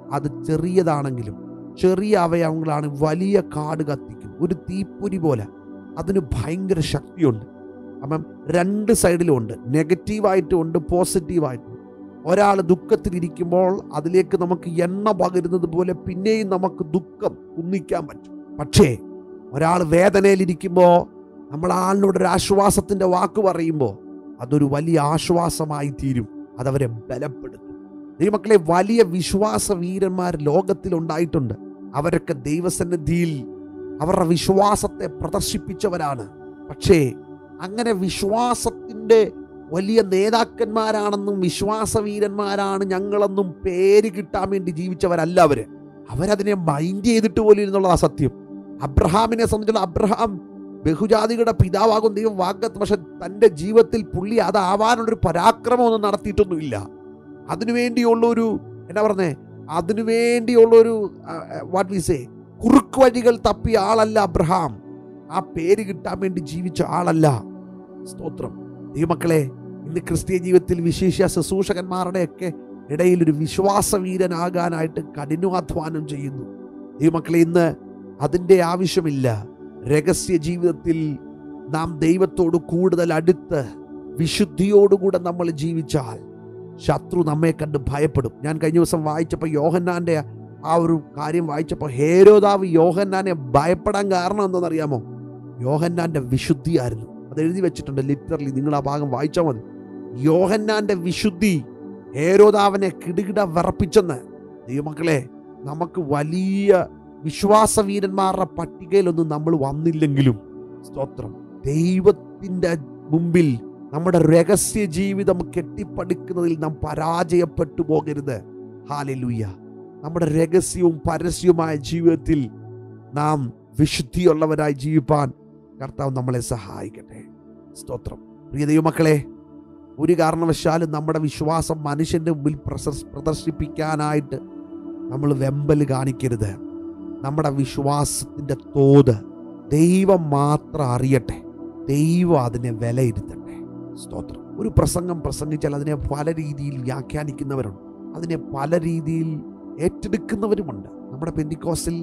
അത് ചെറിയതാണെങ്കിലും ചെറിയ അവയവങ്ങളാണ് വലിയ കാട് കത്തിക്കും ഒരു തീപ്പൊരി പോലെ അതിന് ഭയങ്കര ശക്തിയുണ്ട് അപ്പം രണ്ട് സൈഡിലും ഉണ്ട് നെഗറ്റീവായിട്ടും ഉണ്ട് പോസിറ്റീവായിട്ടും ഒരാൾ ദുഃഖത്തിലിരിക്കുമ്പോൾ അതിലേക്ക് നമുക്ക് എണ്ണ പകരുന്നത് പോലെ പിന്നെയും നമുക്ക് ദുഃഖം കുന്നിക്കാൻ പറ്റും പക്ഷേ ഒരാൾ വേദനയിലിരിക്കുമ്പോൾ നമ്മൾ ആളിനോട് ഒരു ആശ്വാസത്തിൻ്റെ വാക്ക് പറയുമ്പോൾ അതൊരു വലിയ ആശ്വാസമായി തീരും അതവരെ ബലപ്പെടുത്തും ദൈവമക്കളെ വലിയ വിശ്വാസ വീരന്മാർ ലോകത്തിലുണ്ടായിട്ടുണ്ട് അവരൊക്കെ ദൈവസന്നിധിയിൽ അവരുടെ വിശ്വാസത്തെ പ്രദർശിപ്പിച്ചവരാണ് പക്ഷേ അങ്ങനെ വിശ്വാസത്തിൻ്റെ വലിയ നേതാക്കന്മാരാണെന്നും വിശ്വാസവീരന്മാരാണ് ഞങ്ങളെന്നും പേര് കിട്ടാൻ വേണ്ടി ജീവിച്ചവരല്ല അവര് അവരതിനെ മൈൻഡ് ചെയ്തിട്ട് പോലും എന്നുള്ളതാ സത്യം അബ്രഹാമിനെ സംബന്ധിച്ചുള്ള അബ്രഹാം ബഹുജാതികളുടെ പിതാവാകും ദൈവം വാഗ്ദത്ത് പക്ഷെ തൻ്റെ ജീവിതത്തിൽ പുള്ളി അതാവാനുള്ളൊരു പരാക്രമമൊന്നും നടത്തിയിട്ടൊന്നുമില്ല അതിനുവേണ്ടിയുള്ള ഒരു എന്നാ പറഞ്ഞേ അതിനുവേണ്ടിയുള്ളൊരു വാട്ട് വി സേ കുറുക്ക് വഴികൾ തപ്പിയ ആളല്ല അബ്രഹാം ആ പേര് കിട്ടാൻ വേണ്ടി ജീവിച്ച ആളല്ല സ്തോത്രം ദൈവമക്കളെ ഇന്ന് ക്രിസ്തീയ ജീവിതത്തിൽ വിശേഷ ശുശ്രൂഷകന്മാരുടെയൊക്കെ ഇടയിൽ ഒരു വിശ്വാസവീരനാകാനായിട്ട് കഠിനാധ്വാനം ചെയ്യുന്നു ദൈവമക്കളെ ഇന്ന് അതിൻ്റെ ആവശ്യമില്ല രഹസ്യ ജീവിതത്തിൽ നാം ദൈവത്തോട് കൂടുതൽ അടുത്ത് വിശുദ്ധിയോടുകൂടെ നമ്മൾ ജീവിച്ചാൽ ശത്രു നമ്മെ കണ്ട് ഭയപ്പെടും ഞാൻ കഴിഞ്ഞ ദിവസം വായിച്ചപ്പോൾ യോഹന്നാൻ്റെ ആ ഒരു കാര്യം വായിച്ചപ്പോൾ ഹേരോദാവ് യോഹന്നാനെ ഭയപ്പെടാൻ കാരണം എന്താണെന്നറിയാമോ യോഹന്നാൻ്റെ വിശുദ്ധിയായിരുന്നു അത് എഴുതി വെച്ചിട്ടുണ്ട് ലിറ്ററലി നിങ്ങൾ ആ ഭാഗം വായിച്ചാൽ മതി യോഹന്നാൻ്റെ വിശുദ്ധി ഹേരോദാവിനെ കിടുകിട വിറപ്പിച്ചെന്ന് ദൈവമക്കളെ നമുക്ക് വലിയ വിശ്വാസവീരന്മാരുടെ പട്ടികയിലൊന്നും നമ്മൾ വന്നില്ലെങ്കിലും സ്തോത്രം ദൈവത്തിൻ്റെ മുമ്പിൽ നമ്മുടെ രഹസ്യ ജീവിതം കെട്ടിപ്പടുക്കുന്നതിൽ നാം പരാജയപ്പെട്ടു പോകരുത് ഹാലലൂയ നമ്മുടെ രഹസ്യവും പരസ്യവുമായ ജീവിതത്തിൽ നാം വിശുദ്ധിയുള്ളവരായി ജീവിപ്പാൻ കർത്താവ് നമ്മളെ സഹായിക്കട്ടെ സ്തോത്രം പ്രിയ ദൈവമക്കളെ ഒരു കാരണവശാലും നമ്മുടെ വിശ്വാസം മനുഷ്യൻ്റെ മുമ്പിൽ പ്രസ- പ്രദർശിപ്പിക്കാനായിട്ട് നമ്മൾ വെമ്പൽ കാണിക്കരുത് നമ്മുടെ വിശ്വാസത്തിൻ്റെ തോത് ദൈവം മാത്രം അറിയട്ടെ ദൈവം അതിനെ വിലയിരുത്തട്ടെ സ്തോത്രം ഒരു പ്രസംഗം പ്രസംഗിച്ചാൽ അതിനെ പല രീതിയിൽ വ്യാഖ്യാനിക്കുന്നവരുണ്ട് അതിനെ പല രീതിയിൽ ഏറ്റെടുക്കുന്നവരുമുണ്ട് നമ്മുടെ പെന്തിക്കോസിൽ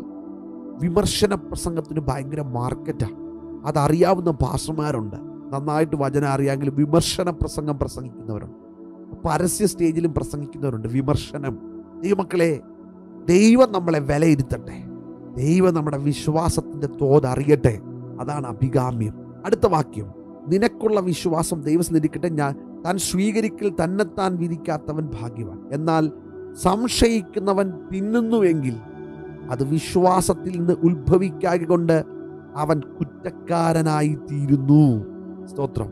വിമർശന പ്രസംഗത്തിന് ഭയങ്കര മാർക്കറ്റാണ് അതറിയാവുന്ന ഭാഷമാരുണ്ട് നന്നായിട്ട് വചനം അറിയാമെങ്കിലും വിമർശന പ്രസംഗം പ്രസംഗിക്കുന്നവരുണ്ട് പരസ്യ സ്റ്റേജിലും പ്രസംഗിക്കുന്നവരുണ്ട് വിമർശനം ദൈവമക്കളെ ദൈവം നമ്മളെ വിലയിരുത്തട്ടെ ദൈവം നമ്മുടെ വിശ്വാസത്തിൻ്റെ തോത് അറിയട്ടെ അതാണ് അഭികാമ്യം അടുത്ത വാക്യം നിനക്കുള്ള വിശ്വാസം ദൈവസ്നിരിക്കട്ടെ ഞാൻ താൻ സ്വീകരിക്കൽ തന്നെത്താൻ വിധിക്കാത്തവൻ ഭാഗ്യവാൻ എന്നാൽ സംശയിക്കുന്നവൻ തിന്നുന്നുവെങ്കിൽ അത് വിശ്വാസത്തിൽ നിന്ന് ഉത്ഭവിക്കാതെ കൊണ്ട് അവൻ കുറ്റക്കാരനായി തീരുന്നു സ്തോത്രം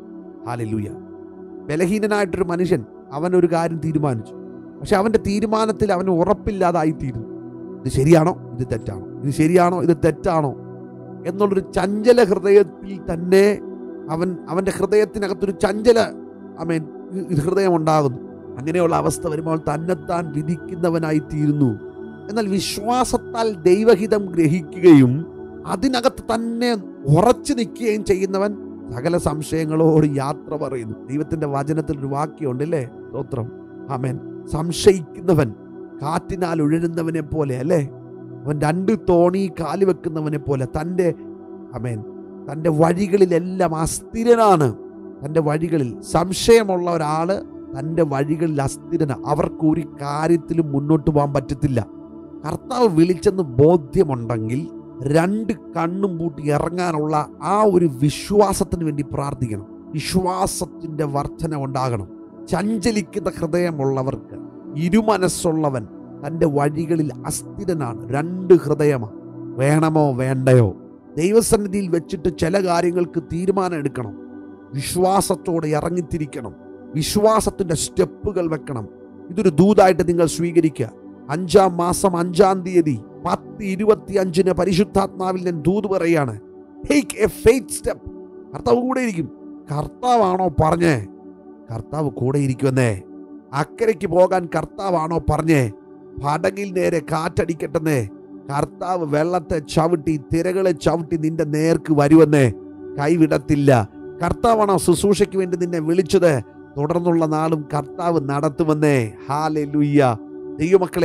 ഹാലലൂയ ബലഹീനനായിട്ടൊരു മനുഷ്യൻ അവൻ ഒരു കാര്യം തീരുമാനിച്ചു പക്ഷെ അവൻ്റെ തീരുമാനത്തിൽ അവന് ഉറപ്പില്ലാതായിത്തീരുന്നു ഇത് ശരിയാണോ ഇത് തെറ്റാണോ ഇത് ശരിയാണോ ഇത് തെറ്റാണോ എന്നുള്ളൊരു ചഞ്ചല ഹൃദയത്തിൽ തന്നെ അവൻ അവൻ്റെ ഹൃദയത്തിനകത്തൊരു ചഞ്ചല അമേൻ ഹൃദയം ഉണ്ടാകുന്നു അങ്ങനെയുള്ള അവസ്ഥ വരുമ്പോൾ തന്നെത്താൻ വിധിക്കുന്നവനായി തീരുന്നു എന്നാൽ വിശ്വാസത്താൽ ദൈവഹിതം ഗ്രഹിക്കുകയും അതിനകത്ത് തന്നെ ഉറച്ചു നിൽക്കുകയും ചെയ്യുന്നവൻ സകല സംശയങ്ങളോട് യാത്ര പറയുന്നു ദൈവത്തിന്റെ വചനത്തിൽ ഒരു വാക്യമുണ്ട് അല്ലേ സ്തോത്രം ആമേൻ സംശയിക്കുന്നവൻ കാറ്റിനാൽ ഉഴരുന്നവനെ പോലെ അല്ലേ അവൻ രണ്ട് തോണി കാല് വെക്കുന്നവനെ പോലെ തൻ്റെ അമേൻ തൻ്റെ വഴികളിലെല്ലാം അസ്ഥിരനാണ് തൻ്റെ വഴികളിൽ സംശയമുള്ള ഒരാൾ തൻ്റെ വഴികളിൽ അസ്ഥിരന അവർക്ക് ഒരു കാര്യത്തിലും മുന്നോട്ട് പോകാൻ പറ്റത്തില്ല കർത്താവ് വിളിച്ചെന്ന് ബോധ്യമുണ്ടെങ്കിൽ രണ്ട് കണ്ണും പൂട്ടി ഇറങ്ങാനുള്ള ആ ഒരു വിശ്വാസത്തിന് വേണ്ടി പ്രാർത്ഥിക്കണം വിശ്വാസത്തിൻ്റെ വർധന ഉണ്ടാകണം ചഞ്ചലിക്കുന്ന ഹൃദയമുള്ളവർക്ക് ഇരുമനസ്സുള്ളവൻ തൻ്റെ വഴികളിൽ അസ്ഥിരനാണ് രണ്ട് ഹൃദയമാണ് വേണമോ വേണ്ടയോ ദൈവസന്നിധിയിൽ വെച്ചിട്ട് ചില കാര്യങ്ങൾക്ക് തീരുമാനം എടുക്കണം വിശ്വാസത്തോടെ ഇറങ്ങിത്തിരിക്കണം വിശ്വാസത്തിൻ്റെ സ്റ്റെപ്പുകൾ വെക്കണം ഇതൊരു ദൂതായിട്ട് നിങ്ങൾ സ്വീകരിക്കുക അഞ്ചാം മാസം അഞ്ചാം തീയതി പത്ത് ഇരുപത്തി അഞ്ചിന് പരിശുദ്ധാത്മാവിൽ ഞാൻ ദൂത് പറയാണ് ടേക്ക് എ ഫെയ്ത്ത് സ്റ്റെപ്പ് കർത്താവ് കൂടെ ഇരിക്കും കർത്താവാണോ പറഞ്ഞേ കർത്താവ് കൂടെ ഇരിക്കുമെന്നേ അക്കരയ്ക്ക് പോകാൻ കർത്താവാണോ പറഞ്ഞേ പടകിൽ നേരെ കാറ്റടിക്കട്ടെന്നേ കർത്താവ് വെള്ളത്തെ ചവിട്ടി തിരകളെ ചവിട്ടി നിന്റെ നേർക്ക് വരുമെന്നേ കൈവിടത്തില്ല കർത്താവാണോ ശുശ്രൂഷയ്ക്ക് വേണ്ടി നിന്നെ വിളിച്ചത് തുടർന്നുള്ള നാളും കർത്താവ് നടത്തുമെന്നേ ഹാലെ ലുയ്യ ദൈവമക്കളെ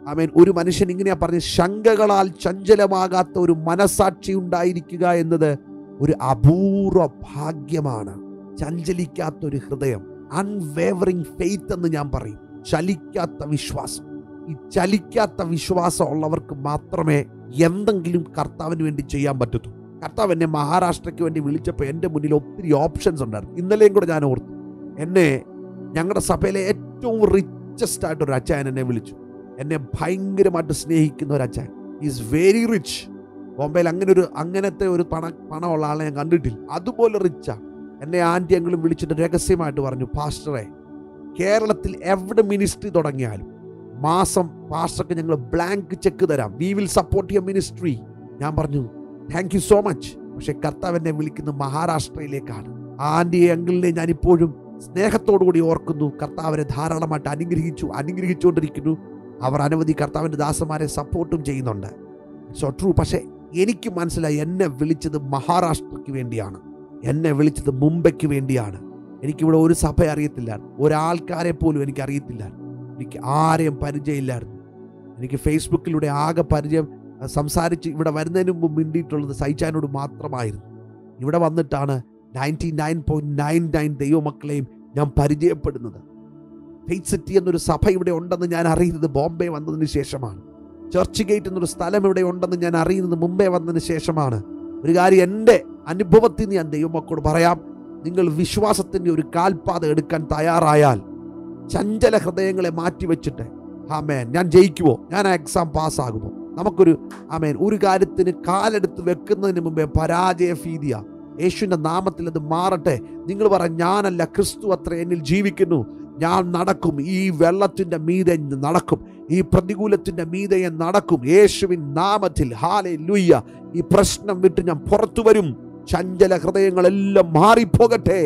ആമേൻ ഒരു മനുഷ്യൻ ഇങ്ങനെയാ പറഞ്ഞ് ശങ്കകളാൽ ചഞ്ചലമാകാത്ത ഒരു മനസാക്ഷി ഉണ്ടായിരിക്കുക എന്നത് ഒരു അപൂർവ ഭാഗ്യമാണ് ചഞ്ചലിക്കാത്ത ഒരു ഹൃദയം അൺവേവറിങ് ഫെയ്ത്ത് എന്ന് ഞാൻ പറയും ചലിക്കാത്ത വിശ്വാസം ഈ ചലിക്കാത്ത വിശ്വാസം ഉള്ളവർക്ക് മാത്രമേ എന്തെങ്കിലും കർത്താവിന് വേണ്ടി ചെയ്യാൻ പറ്റൂ കർത്താവ് എന്നെ മഹാരാഷ്ട്രയ്ക്ക് വേണ്ടി വിളിച്ചപ്പോൾ എൻ്റെ മുന്നിൽ ഒത്തിരി ഓപ്ഷൻസ് ഉണ്ടായിരുന്നു ഇന്നലെയും കൂടെ ഞാൻ ഓർത്തു എന്നെ ഞങ്ങളുടെ സഭയിലെ ഏറ്റവും റിച്ചസ്റ്റ് ആയിട്ടൊരു അച്ചായൻ എന്നെ വിളിച്ചു എന്നെ ഭയങ്കരമായിട്ട് സ്നേഹിക്കുന്ന ഒരു അച്ചായൻ ഈസ് വെരി റിച്ച് ബോംബെയിൽ അങ്ങനെ ഒരു അങ്ങനത്തെ ഒരു പണ പണമുള്ള ആളെ ഞാൻ കണ്ടിട്ടില്ല അതുപോലെ റിച്ചാ എന്നെ ആൻറ്റി അങ്ങളും വിളിച്ചിട്ട് രഹസ്യമായിട്ട് പറഞ്ഞു പാസ്റ്ററെ കേരളത്തിൽ എവിടെ മിനിസ്ട്രി തുടങ്ങിയാലും മാസം പാസ്റ്റർക്ക് ഞങ്ങൾ ബ്ലാങ്ക് ചെക്ക് തരാം we will support your ministry ഞാൻ പറഞ്ഞു താങ്ക് യു സോ മച്ച് പക്ഷെ കർത്താവ് എന്നെ വിളിക്കുന്നത് മഹാരാഷ്ട്രയിലേക്കാണ് ആൻറ്റിയെ അങ്കിളിനെ ഞാൻ ഇപ്പോഴും സ്നേഹത്തോടു കൂടി ഓർക്കുന്നു കർത്താവിനെ ധാരാളമായിട്ട് അനുഗ്രഹിച്ചു അനുഗ്രഹിച്ചുകൊണ്ടിരിക്കുന്നു അവർ അനവധി കർത്താവിൻ്റെ ദാസന്മാരെ സപ്പോർട്ടും ചെയ്യുന്നുണ്ട് സോ ട്രൂ പക്ഷേ എനിക്ക് മനസ്സിലായി എന്നെ വിളിച്ചത് മഹാരാഷ്ട്രയ്ക്ക് വേണ്ടിയാണ് എന്നെ വിളിച്ചത് മുംബൈക്ക് വേണ്ടിയാണ് എനിക്കിവിടെ ഒരു സഭ അറിയത്തില്ല ഒരാൾക്കാരെ പോലും എനിക്ക് അറിയത്തില്ല എനിക്ക് ആരെയും പരിചയമില്ലായിരുന്നു എനിക്ക് ഫേസ്ബുക്കിലൂടെ ആകെ പരിചയം അഹ് സംസാരിച്ച് ഇവിടെ വരുന്നതിന് മുമ്പ് മിണ്ടിയിട്ടുള്ളത് സൈച്ചാനോട് മാത്രമായിരുന്നു ഇവിടെ വന്നിട്ടാണ് ninety nine point nine nine ദൈവമക്കളെയും ഞാൻ പരിചയപ്പെടുന്നത് ഫെയ്ത്ത് സിറ്റി എന്നൊരു സഭ ഇവിടെ ഉണ്ടെന്ന് ഞാൻ അറിയുന്നത് ബോംബെ വന്നതിന് ശേഷമാണ് ചർച്ച് ഗേറ്റ് എന്നൊരു സ്ഥലം ഇവിടെ ഉണ്ടെന്ന് ഞാൻ അറിയുന്നത് മുംബൈ വന്നതിന് ശേഷമാണ് ഒരു കാര്യം എൻ്റെ അനുഭവത്തിൽ നിന്ന് ഞാൻ ദൈവമക്കളോട് പറയാം നിങ്ങൾ വിശ്വാസത്തിൻ്റെ ഒരു കാൽപാത എടുക്കാൻ തയ്യാറായാൽ ചഞ്ചല ഹൃദയങ്ങളെ മാറ്റിവെച്ചിട്ട് ആമേൻ ഞാൻ ജയിക്കുമോ ഞാൻ ആ എക്സാം പാസ്സാകുമോ നമുക്കൊരു ആമേൻ ഒരു കാര്യത്തിന് കാലെടുത്ത് വെക്കുന്നതിന് മുമ്പേ പരാജയ ഭീതിയ യേശുവിൻ്റെ നാമത്തിൽ അത് മാറട്ടെ നിങ്ങൾ പറ ഞാനല്ല ക്രിസ്തു അത്ര എന്നിൽ ജീവിക്കുന്നു ഞാൻ നടക്കും ഈ വെള്ളത്തിൻ്റെ മീതെ നടക്കും ഈ പ്രതികൂലത്തിൻ്റെ മീതെ ഞാൻ നടക്കും യേശുവിൻ നാമത്തിൽ ഹാലെ ലുയ്യ ഈ പ്രശ്നം വിട്ട് ഞാൻ പുറത്തു വരും ചഞ്ചല ഹൃദയങ്ങളെല്ലാം മാറിപ്പോകട്ടെ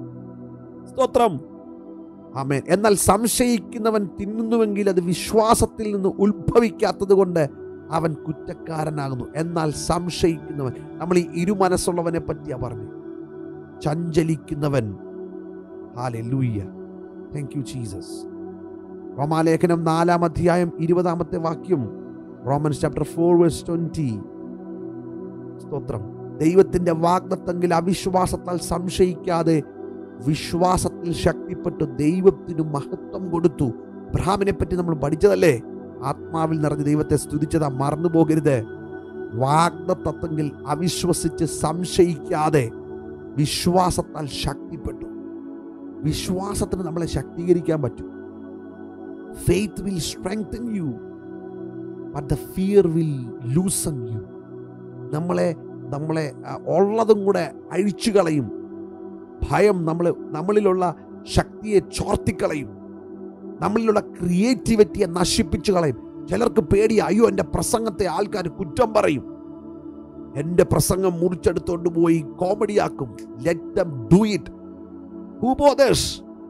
സ്തോത്രം ആമേൻ എന്നാൽ സംശയിക്കുന്നവൻ തിന്നുന്നുവെങ്കിൽ അത് വിശ്വാസത്തിൽ നിന്ന് ഉത്ഭവിക്കാത്തത് കൊണ്ട് അവൻ കുറ്റക്കാരനാകുന്നു എന്നാൽ സംശയിക്കുന്നവൻ നമ്മൾ ഈ ഇരുമനസ്സുള്ളവനെ പറ്റിയാ പറഞ്ഞു ചഞ്ചലിക്കുന്നവൻ hallelujah thank you Jesus റോമാലേഖനം നാലാം അധ്യായം ഇരുപതാമത്തെ വാക്യം Romans chapter four verse twenty സ്തോത്രം ദൈവത്തിന്റെ വാഗ്ദത്തെങ്കിൽ അവിശ്വാസത്താൽ സംശയിക്കാതെ വിശ്വാസത്തിൽ ശക്തിപ്പെട്ടു ദൈവത്തിന് മഹത്വം കൊടുത്തു അബ്രഹാമിനെ പറ്റി നമ്മൾ പഠിച്ചതല്ലേ ആത്മാവിൽ നിറഞ്ഞ ദൈവത്തെ സ്തുതിച്ചതാ മറന്നു പോകരുത് വാഗ്ദത്തെങ്കിൽ അവിശ്വസിച്ച് സംശയിക്കാതെ വിശ്വാസത്താൽ ശക്തിപ്പെട്ടു വിശ്വാസത്തിന് നമ്മളെ ശക്തീകരിക്കാൻ പറ്റും faith will strengthen you but the fear will loosen you നമ്മളെ നമ്മളെ ആ, ഉള്ളതും കൂടെ അഴിച്ചു കളയും ഭയം നമ്മൾ നമ്മളിലുള്ള ശക്തിയെ ചോർത്തിക്കളയും നമ്മളിലുള്ള ക്രിയേറ്റിവിറ്റിയെ നശിപ്പിച്ചു കളയും ചിലർക്ക് പേടിയ അയ്യോ എൻ്റെ പ്രസംഗത്തെ ആൾക്കാർ കുറ്റം പറയും എൻ്റെ പ്രസംഗം മുറിച്ചെടുത്തോണ്ട് പോയി കോമഡിയാക്കും let them do it who bothers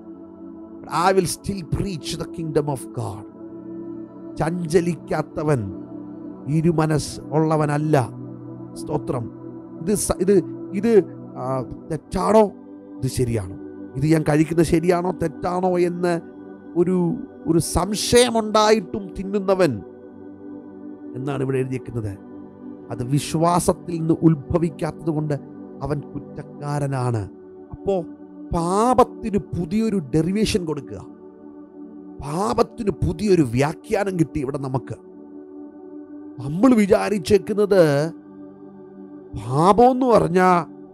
I will still preach the kingdom of God ചഞ്ചലിക്കാത്തവൻ ഇരുമനസ് ഉള്ളവനല്ല സ്തോത്രം ഇത് സ- ഇത് ഇത് ആ, തെറ്റാണോ ഇത് ശരിയാണോ ഇത് ഞാൻ കഴിക്കുന്നത് ശരിയാണോ തെറ്റാണോ എന്ന് ഒരു ഒരു സംശയമുണ്ടായിട്ടും തിന്നുന്നവൻ എന്നാണ് ഇവിടെ എഴുതിയിരിക്കുന്നത് അത് വിശ്വാസത്തിൽ നിന്ന് ഉത്ഭവിക്കാത്തത് കൊണ്ട് അവൻ കുറ്റക്കാരനാണ് അപ്പോ പാപത്തിന് പുതിയൊരു ഡെറിവേഷൻ കൊടുക്കുക പാപത്തിന് പുതിയൊരു വ്യാഖ്യാനം കിട്ടി ഇവിടെ നമുക്ക് നമ്മൾ വിചാരിച്ചേക്കുന്നത് പാപം എന്ന് പറഞ്ഞാൽ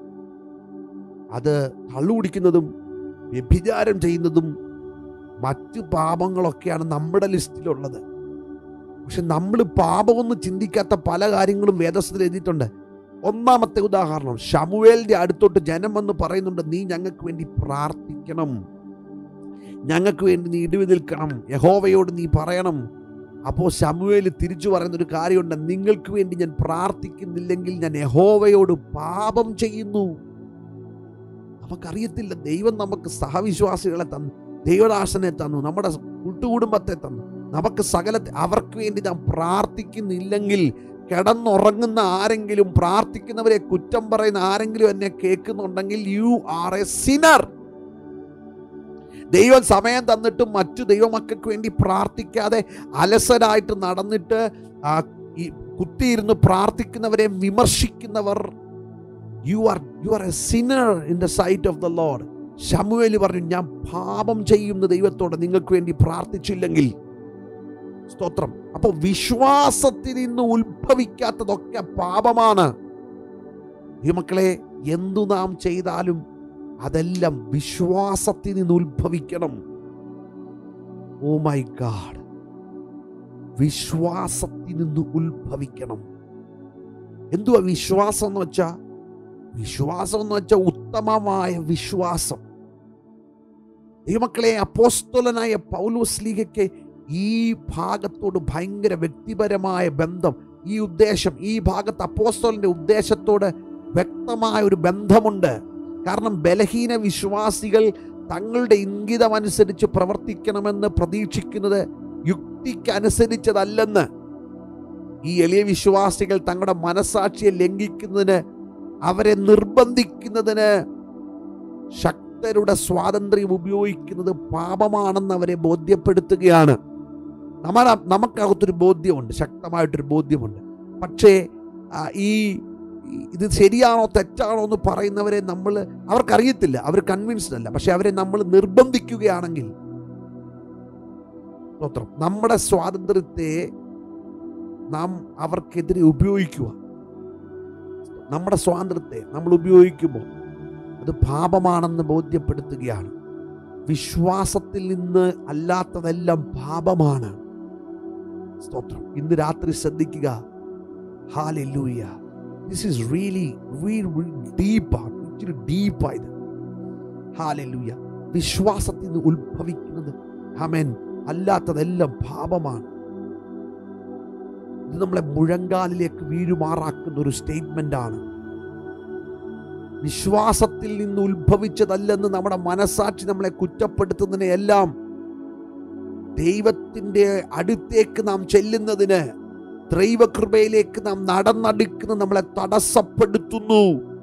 അത് കള്ളുകുടിക്കുന്നതും വ്യഭിചാരം ചെയ്യുന്നതും മറ്റു പാപങ്ങളൊക്കെയാണ് നമ്മുടെ ലിസ്റ്റിലുള്ളത് പക്ഷെ നമ്മൾ പാപമൊന്നും ചിന്തിക്കാത്ത പല കാര്യങ്ങളും വേദസ്ഥത്തിൽ എഴുതിയിട്ടുണ്ട് ഒന്നാമത്തെ ഉദാഹരണം ഷമുവേലിന്റെ അടുത്തോട്ട് ജനം വന്ന് പറയുന്നുണ്ട് നീ ഞങ്ങൾക്ക് വേണ്ടി പ്രാർത്ഥിക്കണം ഞങ്ങൾക്ക് വേണ്ടി നീ ഇടിവി നിൽക്കണം യഹോവയോട് നീ പറയണം അപ്പോൾ ശമുവേൽ തിരിച്ചു പറയുന്ന ഒരു കാര്യമുണ്ട് നിങ്ങൾക്ക് വേണ്ടി ഞാൻ പ്രാർത്ഥിക്കുന്നില്ലെങ്കിൽ ഞാൻ യഹോവയോട് പാപം ചെയ്യുന്നു നമുക്കറിയത്തില്ല ദൈവം നമുക്ക് സഹവിശ്വാസികളെ തന്നു ദൈവദാസനെ തന്നു നമ്മുടെ കൂട്ടുകുടുംബത്തെ തന്നു നമുക്ക് സകലത്തെ അവർക്ക് വേണ്ടി നാം പ്രാർത്ഥിക്കുന്നില്ലെങ്കിൽ കിടന്നുറങ്ങുന്ന ആരെങ്കിലും പ്രാർത്ഥിക്കുന്നവരെ കുറ്റം പറയുന്ന ആരെങ്കിലും എന്നെ കേൾക്കുന്നുണ്ടെങ്കിൽ യു ആർ എ സിനർ ദൈവം സമയം തന്നിട്ടും മറ്റു ദൈവമക്കൾക്ക് വേണ്ടി പ്രാർത്ഥിക്കാതെ അലസരായിട്ട് നടന്നിട്ട് ആ, ഈ കുത്തിയിരുന്ന് പ്രാർത്ഥിക്കുന്നവരെ വിമർശിക്കുന്നവർ you are you are a sinner in the sight of the Lord ശമുവേലി പറഞ്ഞു ഞാൻ പാപം ചെയ്യുന്ന ദൈവത്തോട് നിങ്ങൾക്ക് വേണ്ടി പ്രാർത്ഥിച്ചില്ലെങ്കിൽ സ്തോത്രം അപ്പോൾ വിശ്വാസത്തിൽ നിന്ന് ഉത്ഭവിക്കാത്തതൊക്കെ പാപമാണ് ഈ മക്കളെ എന്തു നാം ചെയ്താലും അതെല്ലാം വിശ്വാസത്തിൽ നിന്ന് ഉത്ഭവിക്കണം ഓ മൈ ഗാഡ് വിശ്വാസത്തിൽ നിന്ന് ഉത്ഭവിക്കണം എന്തുവാ വിശ്വാസം എന്ന് വെച്ചാ വിശ്വാസം എന്ന് വെച്ചാൽ ഉത്തമമായ വിശ്വാസം ദൈവമക്കളെ അപ്പോസ്തലനായ പൗലോസ് ലീഗയ്ക്ക് ഈ ഭാഗത്തോട് ഭയങ്കര വ്യക്തിപരമായ ബന്ധം ഈ ഉദ്ദേശം ഈ ഭാഗത്ത് അപ്പോസ്തലന്റെ ഉദ്ദേശത്തോട് വ്യക്തമായ ഒരു ബന്ധമുണ്ട് കാരണം ബലഹീന വിശ്വാസികൾ തങ്ങളുടെ ഇംഗിതമനുസരിച്ച് പ്രവർത്തിക്കണമെന്ന് പ്രതീക്ഷിക്കുന്നത് യുക്തിക്കനുസരിച്ചതല്ലെന്ന് ഈ എളിയ വിശ്വാസികൾ തങ്ങളുടെ മനസാക്ഷിയെ ലംഘിക്കുന്നതിന് അവരെ നിർബന്ധിക്കുന്നതിന് ശക്തരുടെ സ്വാതന്ത്ര്യം ഉപയോഗിക്കുന്നത് പാപമാണെന്ന് അവരെ ബോധ്യപ്പെടുത്തുകയാണ് നമ്മൾ നമുക്കകത്തൊരു ബോധ്യമുണ്ട് ശക്തമായിട്ടൊരു ബോധ്യമുണ്ട് പക്ഷേ ആ, ഈ ഈ ഇത് ശരിയാണോ തെറ്റാണോ എന്ന് പറയുന്നവരെ നമ്മൾ അവർക്കറിയത്തില്ല അവർ കൺവിൻസ്ഡ് അല്ല പക്ഷെ അവരെ നമ്മൾ നിർബന്ധിക്കുകയാണെങ്കിൽ സ്തോത്രം നമ്മുടെ സ്വാതന്ത്ര്യത്തെ നാം അവർക്കെതിരെ ഉപയോഗിക്കുക നമ്മുടെ സ്വാതന്ത്ര്യത്തെ നമ്മൾ ഉപയോഗിക്കുമ്പോൾ അത് പാപമാണെന്ന് ബോധ്യപ്പെടുത്തുകയാണ് വിശ്വാസത്തിൽ നിന്ന് അല്ലാത്തതെല്ലാം പാപമാണ് സ്തോത്രം ഇന്ന് രാത്രി ശ്രദ്ധിക്കുക ഹാലൂയ ദിസ് ഈസ് റിയലി ഡീപ്പാണ് ഇച്ചിരി ഡീപ്പായത് ഹാലൂയ വിശ്വാസത്തിൽ നിന്ന് ഉത്ഭവിക്കുന്നത് ഹമൻ അല്ലാത്തതെല്ലാം പാപമാണ് ഇത് നമ്മളെ മുഴങ്കാലിലേക്ക് വീഴുമാറാക്കുന്ന ഒരു സ്റ്റേറ്റ്മെന്റ് ആണ് വിശ്വാസത്തിൽ നിന്ന് ഉത്ഭവിച്ചതല്ലെന്ന് നമ്മുടെ മനസാക്ഷി നമ്മളെ കുറ്റപ്പെടുത്തുന്നതിനെ എല്ലാം ദൈവത്തിൻ്റെ അടുത്തേക്ക് നാം ചെല്ലുന്നതിന് ദൈവകൃപയിലേക്ക് നാം നടന്നടുക്കുന്ന നമ്മളെ തടസ്സപ്പെടുത്തുന്നു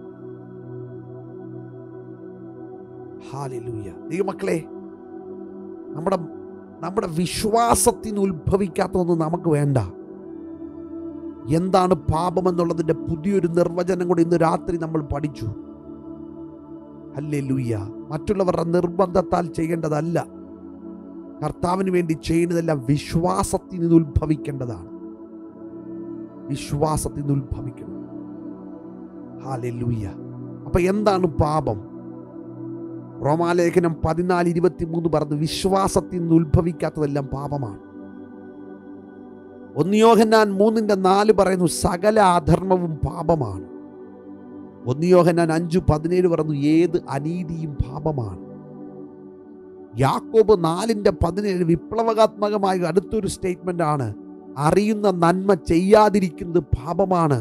ഹാലൂയ ദൈവമക്കളെ നമ്മുടെ നമ്മുടെ വിശ്വാസത്തിൽ നിന്ന് ഉത്ഭവിക്കാത്തതൊന്നും നമുക്ക് വേണ്ട എന്താണ് പാപം എന്നുള്ളതിൻ്റെ പുതിയൊരു നിർവചനം കൂടി ഇന്ന് രാത്രി നമ്മൾ പഠിച്ചു അല്ലേ ലൂയ്യ മറ്റുള്ളവരുടെ നിർബന്ധത്താൽ ചെയ്യേണ്ടതല്ല കർത്താവിന് വേണ്ടി ചെയ്യുന്നതെല്ലാം വിശ്വാസത്തിൽ നിന്ന് ഉത്ഭവിക്കേണ്ടതാണ് വിശ്വാസത്തിൽ നിന്ന് ഉത്ഭവിക്കണം ഹാലേ ലൂയ്യ അപ്പൊ എന്താണ് പാപം റോമാലേഖനം പതിനാല് ഇരുപത്തി മൂന്ന് പറഞ്ഞു വിശ്വാസത്തിൽ നിന്ന് ഉത്ഭവിക്കാത്തതെല്ലാം പാപമാണ് ഒന്നിയോഹന്നാൻ മൂന്നിന്റെ നാല് പറയുന്നു സകല അധർമ്മവും പാപമാണ് ഒന്നിയോഹന്നാൻ അഞ്ചു പതിനേഴ് പറഞ്ഞു ഏത് അനീതിയും പാപമാണ് യാക്കോബ് നാലിന്റെ പതിനേഴ് വിപ്ലവകാത്മകമായ അടുത്തൊരു സ്റ്റേറ്റ്മെന്റ് ആണ് അറിയുന്ന നന്മ ചെയ്യാതിരിക്കുന്നത് പാപമാണ്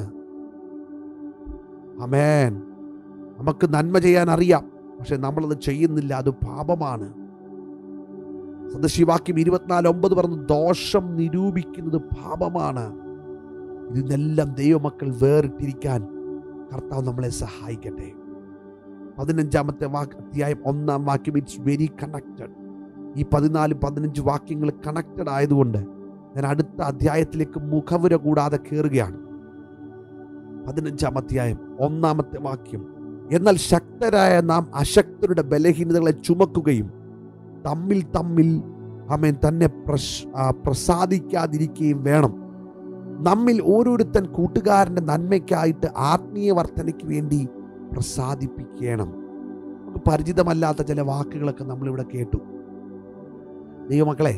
അമേൻ നമുക്ക് നന്മ ചെയ്യാൻ അറിയാം പക്ഷെ നമ്മളത് ചെയ്യുന്നില്ല അത് പാപമാണ് സദശിവാക്യം ഇരുപത്തിനാല് ഒമ്പത് പറഞ്ഞു ദോഷം നിരൂപിക്കുന്നത് പാപമാണ് ഇതിനെല്ലാം ദൈവമക്കൾ വേറിട്ടിരിക്കാൻ കർത്താവ് നമ്മളെ സഹായിക്കട്ടെ പതിനഞ്ചാമത്തെ വാക്ക് അധ്യായം ഒന്നാം വാക്യം ഇറ്റ്സ് വെരി കണക്റ്റഡ് ഈ പതിനാല് പതിനഞ്ച് വാക്യങ്ങൾ കണക്റ്റഡ് ആയതുകൊണ്ട് ഞാൻ അടുത്ത അധ്യായത്തിലേക്ക് മുഖവുര കൂടാതെ കയറുകയാണ് പതിനഞ്ചാം അധ്യായം ഒന്നാമത്തെ വാക്യം എന്നാൽ ശക്തരായ നാം അശക്തരുടെ ബലഹീനതകളെ ചുമക്കുകയും തമ്മിൽ തമ്മിൽ അമേൻ തന്നെ പ്രശ് ആ, പ്രസാദിക്കാതിരിക്കുകയും വേണം നമ്മിൽ ഓരോരുത്തൻ കൂട്ടുകാരൻ്റെ നന്മയ്ക്കായിട്ട് ആത്മീയ വർധനയ്ക്ക് വേണ്ടി പ്രസാദിപ്പിക്കണം നമുക്ക് പരിചിതമല്ലാത്ത ചില വാക്കുകളൊക്കെ നമ്മളിവിടെ കേട്ടു ദൈവമക്കളെ